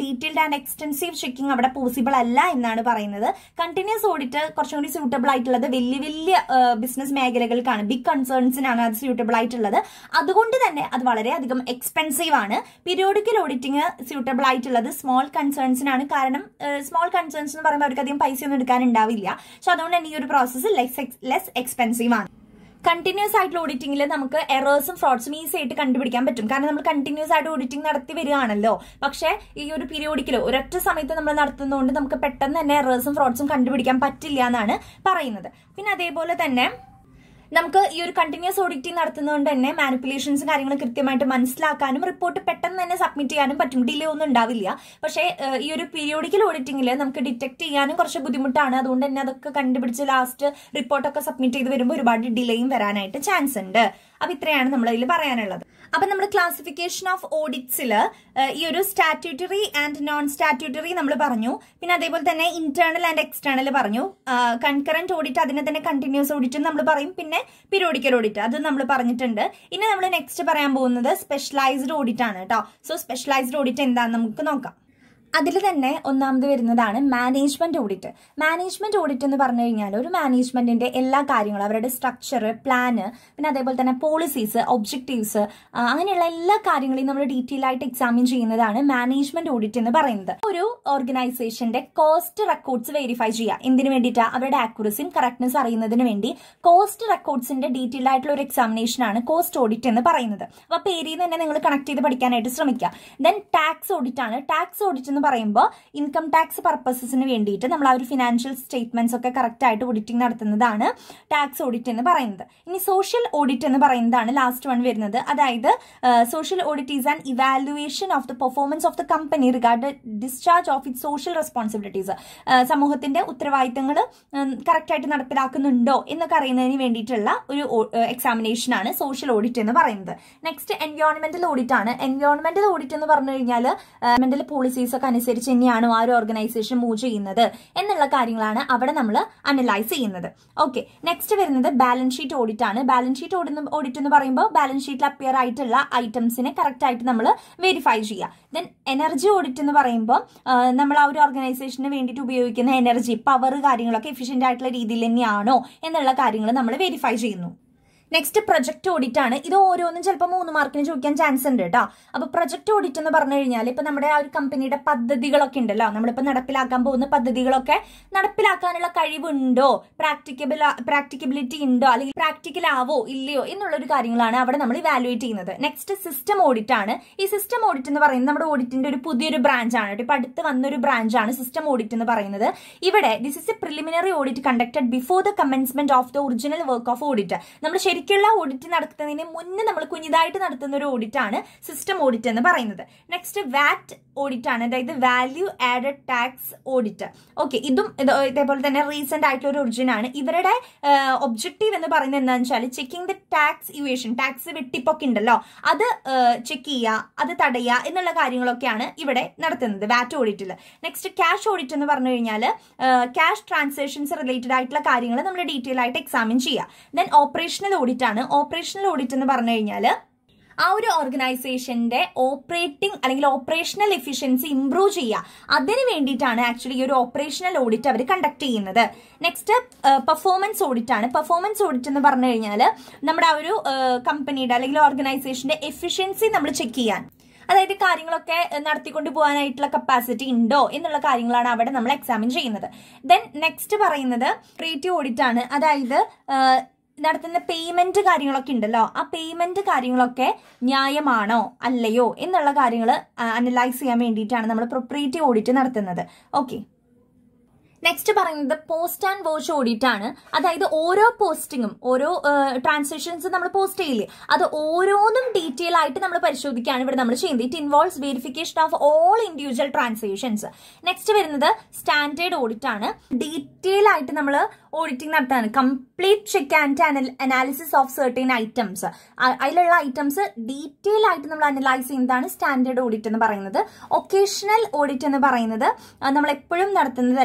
and extensive checking അവിടെ പോസിബിൾ അല്ല എന്നാണ് പറയുന്നത് കണ്ടിന്യൂസ് ഓഡിറ്റ് കുറച്ചും കൂടി സ്യൂട്ടബിൾ ആയിട്ടുള്ളത് വലിയ വലിയ ബിസിനസ് മേഖലകൾക്കാണ് ബിഗ് കൺസേൺസിനാണ് അത് സ്യൂട്ടബിൾ ആയിട്ടുള്ളത് അതുകൊണ്ട് തന്നെ അത് വളരെയധികം എക്സ്പെൻസീവ് ആണ് പീരിയോഡിക്കൽ ഓഡിറ്റിംഗ് സ്യൂട്ടബിൾ ആയിട്ടുള്ളത് സ്മോൾ കൺസേൺസിനാണ് കാരണം സ്മോൾ കൺസേൺസ് എന്ന് പറയുമ്പോൾ അവർക്ക് അധികം പൈസ ഒന്നും എടുക്കാൻ ഉണ്ടാവില്ല സോ അതുകൊണ്ട് തന്നെ ഈ ഒരു പ്രോസസ്സ് ലെസ് ലെസ് എക്സ്പെൻസീവ് ആണ് കണ്ടിന്യൂസ് ആയിട്ടുള്ള ഓഡിറ്റിംഗിൽ നമുക്ക് എറേഴ്സും ഫ്രോഡ്സും ഈസി ആയിട്ട് കണ്ടുപിടിക്കാൻ പറ്റും കാരണം നമ്മൾ കണ്ടിന്യൂസ് ആയിട്ട് ഓഡിറ്റിംഗ് നടത്തി വരികയാണല്ലോ പക്ഷേ ഈ ഒരു പീരിയോഡിക്കൽ ഒരൊറ്റ സമയത്ത് നമ്മൾ നടത്തുന്നതുകൊണ്ട് നമുക്ക് പെട്ടെന്ന് തന്നെ എറേഴ്സും ഫ്രോഡ്സും കണ്ടുപിടിക്കാൻ പറ്റില്ല എന്നാണ് പറയുന്നത് പിന്നെ അതേപോലെ തന്നെ നമുക്ക് ഈ ഒരു കണ്ടിന്യൂസ് ഓഡിറ്റിംഗ് നടത്തുന്നതുകൊണ്ട് തന്നെ മാനിപ്പുലേഷൻസും കാര്യങ്ങളും കൃത്യമായിട്ട് മനസ്സിലാക്കാനും റിപ്പോർട്ട് പെട്ടെന്ന് തന്നെ സബ്മിറ്റ് ചെയ്യാനും പറ്റും ഡിലേ ഒന്നും ഉണ്ടാവില്ല പക്ഷേ ഏഹ്, ഈ ഒരു പീരിയോഡിക്കൽ ഓഡിറ്റിംഗിൽ നമുക്ക് ഡിറ്റക്ട് ചെയ്യാനും കുറച്ച് ബുദ്ധിമുട്ടാണ് അതുകൊണ്ട് തന്നെ അതൊക്കെ കണ്ടുപിടിച്ച് ലാസ്റ്റ് റിപ്പോർട്ടൊക്കെ സബ്മിറ്റ് ചെയ്ത് വരുമ്പോൾ ഒരുപാട് ഡിലേയും വരാനായിട്ട് ചാൻസ് ഉണ്ട് അപ്പൊ ഇത്രയാണ് നമ്മൾ ഇതിൽ പറയാനുള്ളത് അപ്പൊ നമ്മൾ ക്ലാസിഫിക്കേഷൻ ഓഫ് ഓഡിറ്റ്സിൽ ഈ ഒരു സ്റ്റാറ്റ്യൂട്ടറി ആൻഡ് നോൺ സ്റ്റാറ്റ്യൂട്ടറി നമ്മൾ പറഞ്ഞു പിന്നെ അതേപോലെ തന്നെ ഇന്റേണൽ ആൻഡ് എക്സ്റ്റേണൽ പറഞ്ഞു കൺകറന്റ് ഓഡിറ്റ് അതിനെ തന്നെ കണ്ടിന്യൂസ് ഓഡിറ്റ് നമ്മൾ പറയും പിന്നെ പീരിയോഡിക്കൽ ഓഡിറ്റ് അത് നമ്മൾ പറഞ്ഞിട്ടുണ്ട് ഇനി നമ്മൾ നെക്സ്റ്റ് പറയാൻ പോകുന്നത് സ്പെഷ്യലൈസ്ഡ് ഓഡിറ്റ് ആണ് കേട്ടോ സോ സ്പെഷ്യലൈസ്ഡ് ഓഡിറ്റ് എന്താണെന്ന് നമുക്ക് നോക്കാം അതിൽ തന്നെ ഒന്നാമത് വരുന്നതാണ് മാനേജ്മെന്റ് ഓഡിറ്റ് മാനേജ്മെന്റ് ഓഡിറ്റ് എന്ന് പറഞ്ഞു കഴിഞ്ഞാൽ ഒരു മാനേജ്മെന്റിന്റെ എല്ലാ കാര്യങ്ങളും അവരുടെ സ്ട്രക്ചർ പ്ലാന് പിന്നെ അതേപോലെ തന്നെ പോളിസീസ് ഒബ്ജക്റ്റീവ്സ് അങ്ങനെയുള്ള എല്ലാ കാര്യങ്ങളെയും നമ്മൾ ഡീറ്റെയിൽ ആയിട്ട് എക്സാമിൻ ചെയ്യുന്നതാണ് മാനേജ്മെന്റ് ഓഡിറ്റ് എന്ന് പറയുന്നത് ഒരു ഓർഗനൈസേഷന്റെ കോസ്റ്റ് റെക്കോർഡ്സ് വെരിഫൈ ചെയ്യുക എന്തിനു വേണ്ടിയിട്ടാ അവരുടെ ആക്യുറസിയും കറക്റ്റ്നെസ് അറിയുന്നതിന് വേണ്ടി കോസ്റ്റ് റെക്കോർഡ്സിന്റെ ഡീറ്റെയിൽ ആയിട്ടുള്ള ഒരു എക്സാമിനേഷൻ ആണ് കോസ്റ്റ് ഓഡിറ്റ് എന്ന് പറയുന്നത് അപ്പൊ പേരിൽ നിന്ന് തന്നെ നിങ്ങൾ കണക്ട് ചെയ്ത് പഠിക്കാനായിട്ട് ശ്രമിക്കുക ദെൻ ടാക്സ് ഓഡിറ്റ് ആണ് ടാക്സ് ഓഡിറ്റ് എന്ന് പറയുമ്പോൾ ഇൻകം ടാക്സ് പർപ്പസസിന് വേണ്ടിയിട്ട് നമ്മൾ ആ ഒരു ഫിനാൻഷ്യൽ സ്റ്റേറ്റ്മെന്റ്സ് ഒക്കെ കറക്റ്റ് ആയിട്ട് ഓഡിറ്റിംഗ് നടത്തുന്നതാണ് ടാക്സ് ഓഡിറ്റ് എന്ന് പറയുന്നത് ഇനി സോഷ്യൽ ഓഡിറ്റ് എന്ന് പറയുന്നതാണ് ലാസ്റ്റ് വൺ വരുന്നത് അതായത് social audit is an evaluation of the performance of the company regard discharge of it social responsibilities സമൂഹത്തിന്റെ ഉത്തരവാദിത്തങ്ങൾ കറക്റ്റ് ആയിട്ട് നടപ്പിലാക്കുന്നുണ്ടോ എന്നൊക്കെ അറിയുന്നതിന് വേണ്ടിയിട്ടുള്ള ഒരു എക്സാമിനേഷൻ ആണ് സോഷ്യൽ ഓഡിറ്റ് എന്ന് പറയുന്നത് നെക്സ്റ്റ് എൻവയോൺമെന്റൽ ഓഡിറ്റ് ആണ് എൻവയോൺമെന്റൽ ഓഡിറ്റ് എന്ന് പറഞ്ഞു കഴിഞ്ഞാൽ മെന്റൽ പോളിസീസ് ഒക്കെ അനുസരിച്ച് തന്നെയാണോ ആ ഒരു ഓർഗനൈസേഷൻ മൂവ് ചെയ്യുന്നത് എന്നുള്ള കാര്യങ്ങളാണ് അവിടെ നമ്മൾ അനലൈസ് ചെയ്യുന്നത് ഓക്കെ നെക്സ്റ്റ് വരുന്നത് ബാലൻസ് ഷീറ്റ് ഓഡിറ്റ് ആണ് ബാലൻസ് ഷീറ്റ് ഓഡിറ്റ് എന്ന് പറയുമ്പോൾ ബാലൻസ് ഷീറ്റിൽ അപ്പിയർ ആയിട്ടുള്ള ഐറ്റംസിനെ കറക്റ്റ് ആയിട്ട് നമ്മൾ വെരിഫൈ ചെയ്യുക ദെൻ എനർജി ഓഡിറ്റ് എന്ന് പറയുമ്പോൾ നമ്മൾ ആ ഒരു ഓർഗനൈസേഷന് വേണ്ടിയിട്ട് ഉപയോഗിക്കുന്ന എനർജി പവർ കാര്യങ്ങളൊക്കെ എഫിഷ്യന്റ് ആയിട്ടുള്ള രീതിയിൽ തന്നെയാണോ എന്നുള്ള കാര്യങ്ങൾ നമ്മൾ വെരിഫൈ ചെയ്യുന്നു നെക്സ്റ്റ് പ്രൊജക്ട് ഓഡിറ്റ് ആണ് ഇത് ഓരോന്നും ചിലപ്പോൾ മൂന്ന് മാർക്കിന് ചോദിക്കാൻ ചാൻസ് ഉണ്ട് കേട്ടോ അപ്പൊ പ്രൊജക്ട് ഓഡിറ്റ് എന്ന് പറഞ്ഞു കഴിഞ്ഞാൽ ഇപ്പൊ നമ്മുടെ ആ ഒരു കമ്പനിയുടെ പദ്ധതികളൊക്കെ ഉണ്ടല്ലോ നമ്മളിപ്പോ നടപ്പിലാക്കാൻ പോകുന്ന പദ്ധതികളൊക്കെ നടപ്പിലാക്കാനുള്ള കഴിവുണ്ടോ പ്രാക്ടിക്കബിൾ പ്രാക്ടിക്കബിലിറ്റി ഉണ്ടോ അല്ലെങ്കിൽ പ്രാക്ടിക്കൽ ആവോ ഇല്ലയോ എന്നുള്ളൊരു കാര്യങ്ങളാണ് അവിടെ നമ്മൾ ഇവാലുവേറ്റ് ചെയ്യുന്നത് നെക്സ്റ്റ് സിസ്റ്റം ഓഡിറ്റ് ആണ് ഈ സിസ്റ്റം ഓഡിറ്റ് എന്ന് പറയുന്നത് നമ്മുടെ ഓഡിറ്റിന്റെ ഒരു പുതിയൊരു ബ്രാഞ്ച് ആണ് കേട്ടോ ഇപ്പൊ അടുത്ത് വന്നൊരു ബ്രാഞ്ച് ആണ് സിസ്റ്റം ഓഡിറ്റ് എന്ന് പറയുന്നത് ഇവിടെ this is a preliminary audit conducted before the commencement of the original work of audit നമ്മൾ ശരിക്കുള്ള ഓഡിറ്റ് നടത്തുന്നതിന് മുന്നേ നമ്മൾ കുഞ്ഞിതായിട്ട് നടത്തുന്ന ഒരു ഓഡിറ്റ് ആണ് സിസ്റ്റം ഓഡിറ്റ് എന്ന് പറയുന്നത് നെക്സ്റ്റ് വാറ്റ് ഓഡിറ്റ് ആണ് അതായത് value added tax audit okay ഇതും ഇത് ഇതേപോലെ തന്നെ റീസെന്റ് ആയിട്ടുള്ള ഒരു ഒറിജിൻ ആണ് ഇവരുടെ ഒബ്ജക്റ്റീവ് എന്ന് പറയുന്നത് എന്താണെന്ന് വെച്ചാൽ checking the tax evasion tax വെട്ടിപ്പൊക്കെ ഉണ്ടല്ലോ അത് ചെക്ക് ചെയ്യുക അത് തടയുക എന്നുള്ള കാര്യങ്ങളൊക്കെയാണ് ഇവിടെ നടത്തുന്നത് വാറ്റ് ഓഡിറ്റിൽ നെക്സ്റ്റ് ക്യാഷ് ഓഡിറ്റ് എന്ന് പറഞ്ഞു കഴിഞ്ഞാൽ ക്യാഷ് ട്രാൻസാക്ഷൻസ് റിലേറ്റഡ് ആയിട്ടുള്ള കാര്യങ്ങൾ നമ്മൾ ഡീറ്റെയിൽ ആയിട്ട് എക്സാമിൻ ചെയ്യുക ദെൻ ഓപ്പറേഷണൽ ഓഡിറ്റ് ആണ് ഓപ്പറേഷണൽ ഓഡിറ്റ് എന്ന് പറഞ്ഞു കഴിഞ്ഞാൽ ആ ഒരു ഓർഗനൈസേഷന്റെ ഓപ്പറേറ്റിംഗ് അല്ലെങ്കിൽ ഓപ്പറേഷണൽ എഫിഷ്യൻസി ഇംപ്രൂവ് ചെയ്യുക അതിന് വേണ്ടിയിട്ടാണ് ആക്ച്വലി ഈ ഒരു ഓപ്പറേഷണൽ ഓഡിറ്റ് അവർ കണ്ടക്ട് ചെയ്യുന്നത് നെക്സ്റ്റ് പെർഫോമൻസ് ഓഡിറ്റ് ആണ് പെർഫോമൻസ് ഓഡിറ്റ് എന്ന് പറഞ്ഞു കഴിഞ്ഞാൽ നമ്മുടെ ആ ഒരു കമ്പനിയുടെ അല്ലെങ്കിൽ ഓർഗനൈസേഷന്റെ എഫിഷ്യൻസി നമ്മൾ ചെക്ക് ചെയ്യാൻ അതായത് കാര്യങ്ങളൊക്കെ നടത്തിക്കൊണ്ട് പോകാനായിട്ടുള്ള കപ്പാസിറ്റി ഉണ്ടോ എന്നുള്ള കാര്യങ്ങളാണ് അവിടെ നമ്മൾ എക്സാമിൻ ചെയ്യുന്നത് ദെൻ നെക്സ്റ്റ് പറയുന്നത് ക്രിയേറ്റീവ് ഓഡിറ്റ് ആണ് അതായത് നടത്തുന്ന പേയ്മെന്റ് കാര്യങ്ങളൊക്കെ ഉണ്ടല്ലോ ആ പേയ്മെന്റ് കാര്യങ്ങളൊക്കെ ന്യായമാണോ അല്ലയോ എന്നുള്ള കാര്യങ്ങൾ അനലൈസ് ചെയ്യാൻ വേണ്ടിയിട്ടാണ് നമ്മൾ പ്രൊപ്പറേറ്റീവ് ഓഡിറ്റ് നടത്തുന്നത് ഓക്കെ നെക്സ്റ്റ് പറയുന്നത് പോസ്റ്റ് ആൻഡ് വാച്ച് ഓഡിറ്റ് ആണ് അതായത് ഓരോ പോസ്റ്റിങ്ങും ഓരോ ട്രാൻസാക്ഷൻസ് നമ്മൾ പോസ്റ്റ് ചെയ്യില്ലേ അത് ഓരോന്നും ഡീറ്റെയിൽ ആയിട്ട് നമ്മൾ പരിശോധിക്കുകയാണ് ഇവിടെ നമ്മൾ ചെയ്യുന്നത് it involves verification of all individual transactions next വരുന്നത് സ്റ്റാൻഡേർഡ് ഓഡിറ്റ് ആണ് ഡീറ്റെയിൽ ആയിട്ട് നമ്മൾ ഓഡിറ്റിംഗ് നടത്താണ് complete check and analysis of certain items അതിലുള്ള ഐറ്റംസ് ഡീറ്റെയിൽ ആയിട്ട് നമ്മൾ അനലൈസ് ചെയ്യുന്നതാണ് സ്റ്റാൻഡേർഡ് ഓഡിറ്റ് എന്ന് പറയുന്നത് ഒക്കേഷണൽ ഓഡിറ്റ് എന്ന് പറയുന്നത് നമ്മൾ എപ്പോഴും നടത്തുന്നതല്ല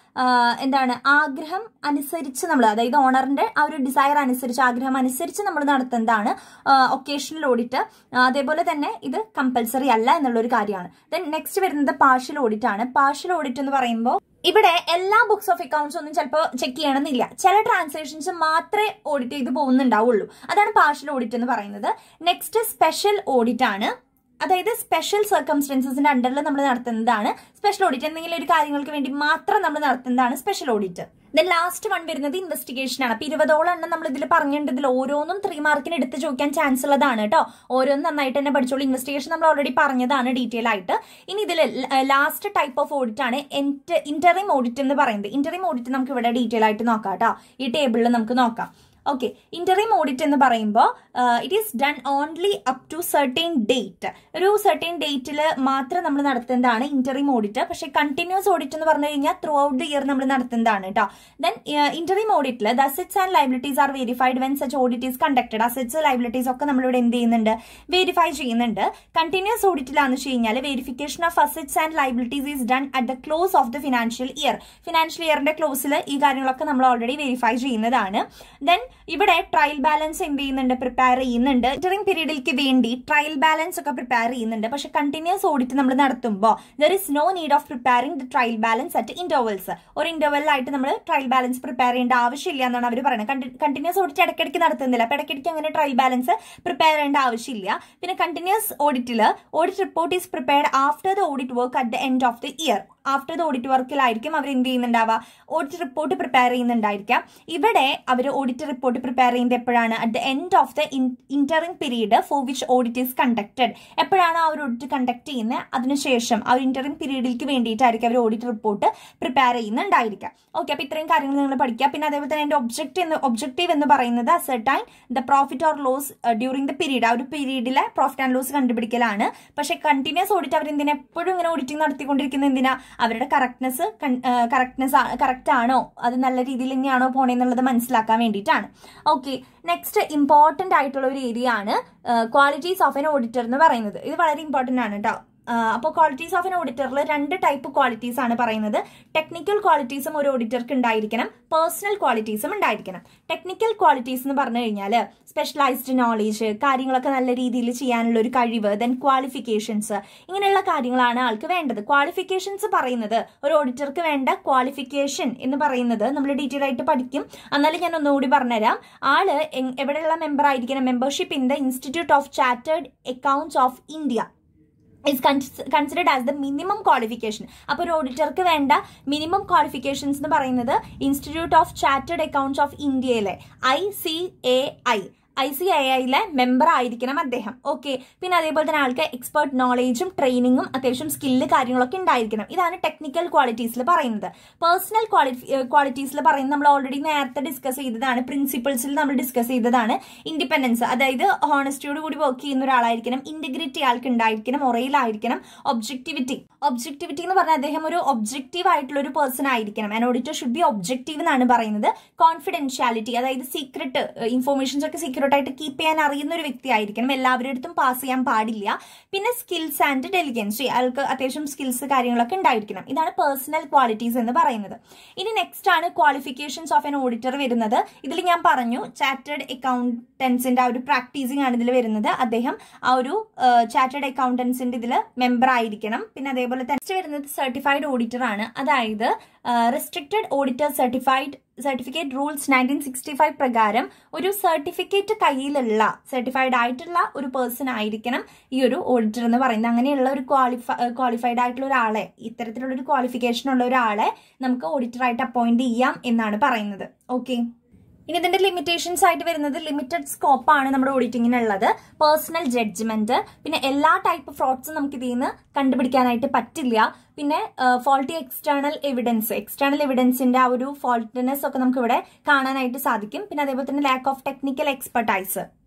എന്താണ് ആഗ്രഹം അനുസരിച്ച് നമ്മൾ അതായത് ഓണറിന്റെ ആ ഒരു ഡിസയർ അനുസരിച്ച് ആഗ്രഹം അനുസരിച്ച് നമ്മൾ നടത്തുന്നതാണ് ഒക്കേഷണൽ ഓഡിറ്റ് അതേപോലെ തന്നെ ഇത് കമ്പൽസറി അല്ല എന്നുള്ള ഒരു കാര്യമാണ് ദെൻ നെക്സ്റ്റ് വരുന്നത് പാർഷ്യൽ ഓഡിറ്റ് ആണ് പാർഷ്യൽ ഓഡിറ്റ് എന്ന് പറയുമ്പോൾ ഇവിടെ എല്ലാ ബുക്സ് ഓഫ് അക്കൗണ്ട്സ് ഒന്നും ചിലപ്പോൾ ചെക്ക് ചെയ്യണമെന്നില്ല ചില ട്രാൻസാക്ഷൻസ് മാത്രമേ ഓഡിറ്റ് ചെയ്ത് പോകുന്നുണ്ടാവുള്ളൂ അതാണ് പാർഷ്യൽ ഓഡിറ്റ് എന്ന് പറയുന്നത് നെക്സ്റ്റ് സ്പെഷ്യൽ ഓഡിറ്റ് ആണ് അതായത് സ്പെഷ്യൽ സർക്കംസ്റ്റൻസസിന്റെ അണ്ടറിൽ നമ്മൾ നടത്തുന്നതാണ് സ്പെഷ്യൽ ഓഡിറ്റ് എന്തെങ്കിലും ഒരു കാര്യങ്ങൾക്ക് വേണ്ടി മാത്രം നമ്മൾ നടത്തുന്നതാണ് special audit then last one വരുന്നത് ഇൻവെസ്റ്റിഗേഷൻ ആണ് അപ്പൊ ഇരുപതോളം എണ്ണം നമ്മൾ ഇതിൽ പറഞ്ഞിട്ടുണ്ട് ഇതിൽ ഓരോന്നും ത്രീ മാർക്കിന് എടുത്ത് ചോദിക്കാൻ ചാൻസ് ഉള്ളതാണ് കേട്ടോ ഓരോന്നും നന്നായിട്ട് തന്നെ പഠിച്ചോളൂ ഇൻവെസ്റ്റിഗേഷൻ നമ്മൾ ഓൾറെഡി പറഞ്ഞതാണ് ഡീറ്റെയിൽ ആയിട്ട് ഇനി ഇതിൽ ലാസ്റ്റ് ടൈപ്പ് ഓഫ് ഓഡിറ്റ് ആണ് ഇന്ററിം ഓഡിറ്റ് എന്ന് പറയുന്നത് ഇന്ററിം ഓഡിറ്റ് നമുക്ക് ഇവിടെ ഡീറ്റെയിൽ ആയിട്ട് നോക്കാം കേട്ടോ ഈ ടേബിളിൽ നമുക്ക് നോക്കാം ഓക്കെ ഇന്ററിം ഓഡിറ്റ് എന്ന് പറയുമ്പോൾ it is done only up to certain date ഒരു സെർട്ടൈൻ ഡേറ്റിൽ മാത്രം നമ്മൾ നടത്തുന്നതാണ് ഇന്ററിം ഓഡിറ്റ് പക്ഷെ കണ്ടിന്യൂസ് ഓഡിറ്റ് എന്ന് പറഞ്ഞു കഴിഞ്ഞാൽ ത്രൂ ഔട്ട് ദി ഇയർ നമ്മൾ നടത്തുന്നതാണ് കേട്ടോ ദെൻ ഇന്ററിം ഓഡിറ്റിൽ the assets and liabilities are verified when such audit is conducted assets liabilities ഒക്കെ നമ്മളിവിടെ എന്ത് ചെയ്യുന്നുണ്ട് വെരിഫൈ ചെയ്യുന്നുണ്ട് കണ്ടിന്യൂസ് ഓഡിറ്റിലാന്ന് വെച്ച് കഴിഞ്ഞാൽ verification of assets and liabilities is done at the close of the financial year financial ഇയറിന്റെ ക്ലോസിൽ ഈ കാര്യങ്ങളൊക്കെ നമ്മൾ ഓൾറെഡി വെരിഫൈ ചെയ്യുന്നതാണ് ദെൻ ഇവിടെ ട്രയൽ ബാലൻസ് എന്ത് ചെയ്യുന്നുണ്ട് പ്രിപ്പയർ ചെയ്യുന്നുണ്ട് ഇന്ററിംഗ് പീരീഡിലേക്ക് വേണ്ടി ട്രയൽ ബാലൻസ് ഒക്കെ പ്രിപ്പയർ ചെയ്യുന്നുണ്ട് പക്ഷെ കണ്ടിന്യൂസ് ഓഡിറ്റ് നമ്മൾ നടത്തുമ്പോൾ there is no need of preparing the trial balance at intervals ഒരു ഇന്റർവെല്ലായിട്ട് നമ്മൾ ട്രയൽ ബാലൻസ് പ്രിപ്പയർ ചെയ്യേണ്ട ആവശ്യമില്ല എന്നാണ് അവർ പറയുന്നത് കണ്ടിന്യൂസ് ഓഡിറ്റ് ഇടയ്ക്കിടയ്ക്ക് നടത്തുന്നില്ല അപ്പൊ ഇടയ്ക്കിടയ്ക്ക് അങ്ങനെ ട്രയൽ ബാലൻസ് പ്രിപ്പയർ ചെയ്യേണ്ട ആവശ്യമില്ല പിന്നെ കണ്ടിന്യൂസ് ഓഡിറ്റിൽ audit report is prepared after the audit work at the end of the year after the audit വർക്കിലായിരിക്കും അവർ എന്ത് ചെയ്യുന്നുണ്ടാവുക ഓഡിറ്റ് റിപ്പോർട്ട് പ്രിപ്പയർ ചെയ്യുന്നുണ്ടായിരിക്കാം ഇവിടെ അവർ ഓഡിറ്റ് റിപ്പോർട്ട് പ്രിപ്പയർ ചെയ്യുന്നത് എപ്പോഴാണ് at the end of the interim period for which audit is conducted എപ്പോഴാണ് ആ ഒരു ഓഡിറ്റ് കണ്ടക്ട് ചെയ്യുന്നത് അതിനുശേഷം ആ ഒരു ഇന്ററിംഗ് പീരീഡിലേക്ക് വേണ്ടിയിട്ടായിരിക്കും അവർ ഓഡിറ്റ് റിപ്പോർട്ട് പ്രിപ്പയർ ചെയ്യുന്നുണ്ടായിരിക്കാം ഓക്കെ അപ്പോൾ ഇത്രയും കാര്യങ്ങൾ നിങ്ങൾ പഠിക്കുക പിന്നെ അതേപോലെ തന്നെ എൻ്റെ ഒബ്ജക്റ്റ് എന്ന് ഒബ്ജക്റ്റീവ് എന്ന് പറയുന്നത് certain the profit or loss during the period ആ ഒരു പീരീഡിലെ പ്രോഫിറ്റ് ആൻഡ് ലോസ് കണ്ടുപിടിക്കലാണ് പക്ഷേ കണ്ടിന്യൂസ് ഓഡിറ്റ് അവർ എന്തിനാ എപ്പോഴും ഇങ്ങനെ ഓഡിറ്റിംഗ് നടത്തിക്കൊണ്ടിരിക്കുന്നത് എന്തിനാ അവരുടെ കറക്റ്റ്നെസ് കറക്റ്റ്നെസ് കറക്റ്റ് ആണോ അത് നല്ല രീതിയിൽ തന്നെയാണോ പോണേന്നുള്ളത് മനസ്സിലാക്കാൻ വേണ്ടിയിട്ടാണ് ഓക്കെ നെക്സ്റ്റ് ഇമ്പോർട്ടൻ്റ് ആയിട്ടുള്ള ഒരു ഏരിയ ആണ് ക്വാളിറ്റീസ് ഓഫ് എൻ ഓഡിറ്റർ എന്ന് പറയുന്നത് ഇത് വളരെ ഇമ്പോർട്ടൻ്റ് ആണ് കേട്ടോ അപ്പോൾ ക്വാളിറ്റീസ് ഓഫ് എൻ ഓഡിറ്ററിൽ രണ്ട് ടൈപ്പ് ക്വാളിറ്റീസ് ആണ് പറയുന്നത് ടെക്നിക്കൽ ക്വാളിറ്റീസും ഒരു ഓഡിറ്റർക്ക് ഉണ്ടായിരിക്കണം പേഴ്സണൽ ക്വാളിറ്റീസും ഉണ്ടായിരിക്കണം ടെക്നിക്കൽ ക്വാളിറ്റീസ് എന്ന് പറഞ്ഞു കഴിഞ്ഞാൽ സ്പെഷ്യലൈസ്ഡ് നോളേജ് കാര്യങ്ങളൊക്കെ നല്ല രീതിയിൽ ചെയ്യാനുള്ള ഒരു കഴിവ് ദെൻ ക്വാളിഫിക്കേഷൻസ് ഇങ്ങനെയുള്ള കാര്യങ്ങളാണ് ആൾക്ക് വേണ്ടത് ക്വാളിഫിക്കേഷൻസ് പറയുന്നത് ഒരു ഓഡിറ്റർക്ക് വേണ്ട ക്വാളിഫിക്കേഷൻ എന്ന് പറയുന്നത് നമ്മൾ ഡീറ്റെയിൽ ആയിട്ട് പഠിക്കും എന്നാലും ഞാൻ ഒന്നുകൂടി പറഞ്ഞുതരാം ആള് എവിടെയുള്ള മെമ്പർ ആയിരിക്കണം membership in the Institute of Chartered Accounts of India is considered as the minimum qualification അപ്പോൾ ഒരു ഓഡിറ്റർക്ക് വേണ്ട മിനിമം ക്വാളിഫിക്കേഷൻസ് എന്ന് പറയുന്നത് Institute of Chartered Accounts of ഇന്ത്യയിലെ I C A I I C I ഐയിലെ മെമ്പർ ആയിരിക്കണം അദ്ദേഹം ഓക്കെ പിന്നെ അതേപോലെ തന്നെ ആൾക്ക് എക്സ്പേർട്ട് നോളേജും ട്രെയിനിങ്ങും അത്യാവശ്യം സ്കില്ല് കാര്യങ്ങളൊക്കെ ഉണ്ടായിരിക്കണം ഇതാണ് ടെക്നിക്കൽ ക്വാളിറ്റീസിൽ പറയുന്നത് പേഴ്സണൽ ക്വാളിറ്റി ക്വാളിറ്റീസിൽ പറയുന്നത് നമ്മൾ ഓൾറെഡി നേരത്തെ ഡിസ്കസ് ചെയ്തതാണ് പ്രിൻസിപ്പിൾസിൽ നമ്മൾ ഡിസ്കസ് ചെയ്തതാണ് ഇൻഡിപെൻഡൻസ് അതായത് ഹോണസ്റ്റിയോട് കൂടി വർക്ക് ചെയ്യുന്ന ഒരാളായിരിക്കണം ഇന്റഗ്രിറ്റി ആൾക്ക് ഉണ്ടായിരിക്കണം ഒറയിലായിരിക്കണം ഒബ്ജക്ടിവിറ്റി ഒബ്ജക്ടിവിറ്റി എന്ന് പറഞ്ഞാൽ അദ്ദേഹം ഒരു ഒബ്ജക്റ്റീവ് ആയിട്ടുള്ള ഒരു പേഴ്സൺ ആയിരിക്കണം and auditor should be objective എന്നാണ് പറയുന്നത് കോൺഫിഡൻഷ്യാലിറ്റി അതായത് സീക്രട്ട് ഇൻഫോർമേഷൻസ് ഒക്കെ സീക്രട്ട് ആയിട്ട് കീപ്പ് ചെയ്യാൻ അറിയുന്ന ഒരു വ്യക്തി ആയിരിക്കണം എല്ലാവരുടെ അടുത്തും പാസ് ചെയ്യാൻ പാടില്ല പിന്നെ സ്കിൽസ് ആൻഡ് ഡെലിഗൻസി അയാൾക്ക് അത്യാവശ്യം സ്കിൽസ് കാര്യങ്ങളൊക്കെ ഉണ്ടായിരിക്കണം ഇതാണ് പേഴ്സണൽ ക്വാളിറ്റീസ് എന്ന് പറയുന്നത് ഇനി നെക്സ്റ്റ് ആണ് ക്വാളിഫിക്കേഷൻസ് ഓഫ് എൻ ഓഡിറ്റർ വരുന്നത് ഇതിൽ ഞാൻ പറഞ്ഞു ചാർട്ടേഡ് അക്കൗണ്ടൻസിന്റെ ആ ഒരു പ്രാക്ടീസിംഗ് ആണ് ഇതിൽ വരുന്നത് അദ്ദേഹം ആ ഒരു ചാർട്ടേഡ് അക്കൗണ്ടൻസിന്റെ ഇതിൽ മെമ്പർ ആയിരിക്കണം പിന്നെ അതേപോലെ നെക്സ്റ്റ് വരുന്നത് സർട്ടിഫൈഡ് ഓഡിറ്റർ ആണ് അതായത് restricted auditor certified certificate rules nineteen sixty five പ്രകാരം ഒരു സർട്ടിഫിക്കറ്റ് കയ്യിലുള്ള സർട്ടിഫൈഡ് ആയിട്ടുള്ള ഒരു പേഴ്സൺ ആയിരിക്കണം ഈ ഒരു ഓഡിറ്റർ എന്ന് പറയുന്നത് അങ്ങനെയുള്ള ഒരു ക്വാളിഫൈ ക്വാളിഫൈഡ് ആയിട്ടുള്ള ഒരാളെ ഇത്തരത്തിലുള്ള ഒരു ക്വാളിഫിക്കേഷൻ ഉള്ള ഒരാളെ നമുക്ക് ഓഡിറ്ററായിട്ട് അപ്പോയിന്റ് ചെയ്യാം എന്നാണ് പറയുന്നത് ഓക്കെ ഇനി ഇതിന്റെ ലിമിറ്റേഷൻസ് ആയിട്ട് വരുന്നത് ലിമിറ്റഡ് സ്കോപ്പ് ആണ് നമ്മുടെ ഓഡിറ്റിങ്ങിനുള്ളത് പേഴ്സണൽ ജഡ്ജ്മെന്റ് പിന്നെ എല്ലാ ടൈപ്പ് ഫ്രോഡ്സും നമുക്ക് ഇതിൽ നിന്ന് കണ്ടുപിടിക്കാനായിട്ട് പറ്റില്ല പിന്നെ ഫോൾട്ടി എക്സ്റ്റേണൽ എവിഡൻസ് എക്സ്റ്റേണൽ എവിഡൻസിന്റെ ആ ഒരു ഫോൾട്ടിനെസ് ഒക്കെ നമുക്ക് ഇവിടെ കാണാനായിട്ട് സാധിക്കും പിന്നെ അതേപോലെ തന്നെ ലാക്ക് ഓഫ് ടെക്നിക്കൽ എക്സ്പെർട്ടൈസ്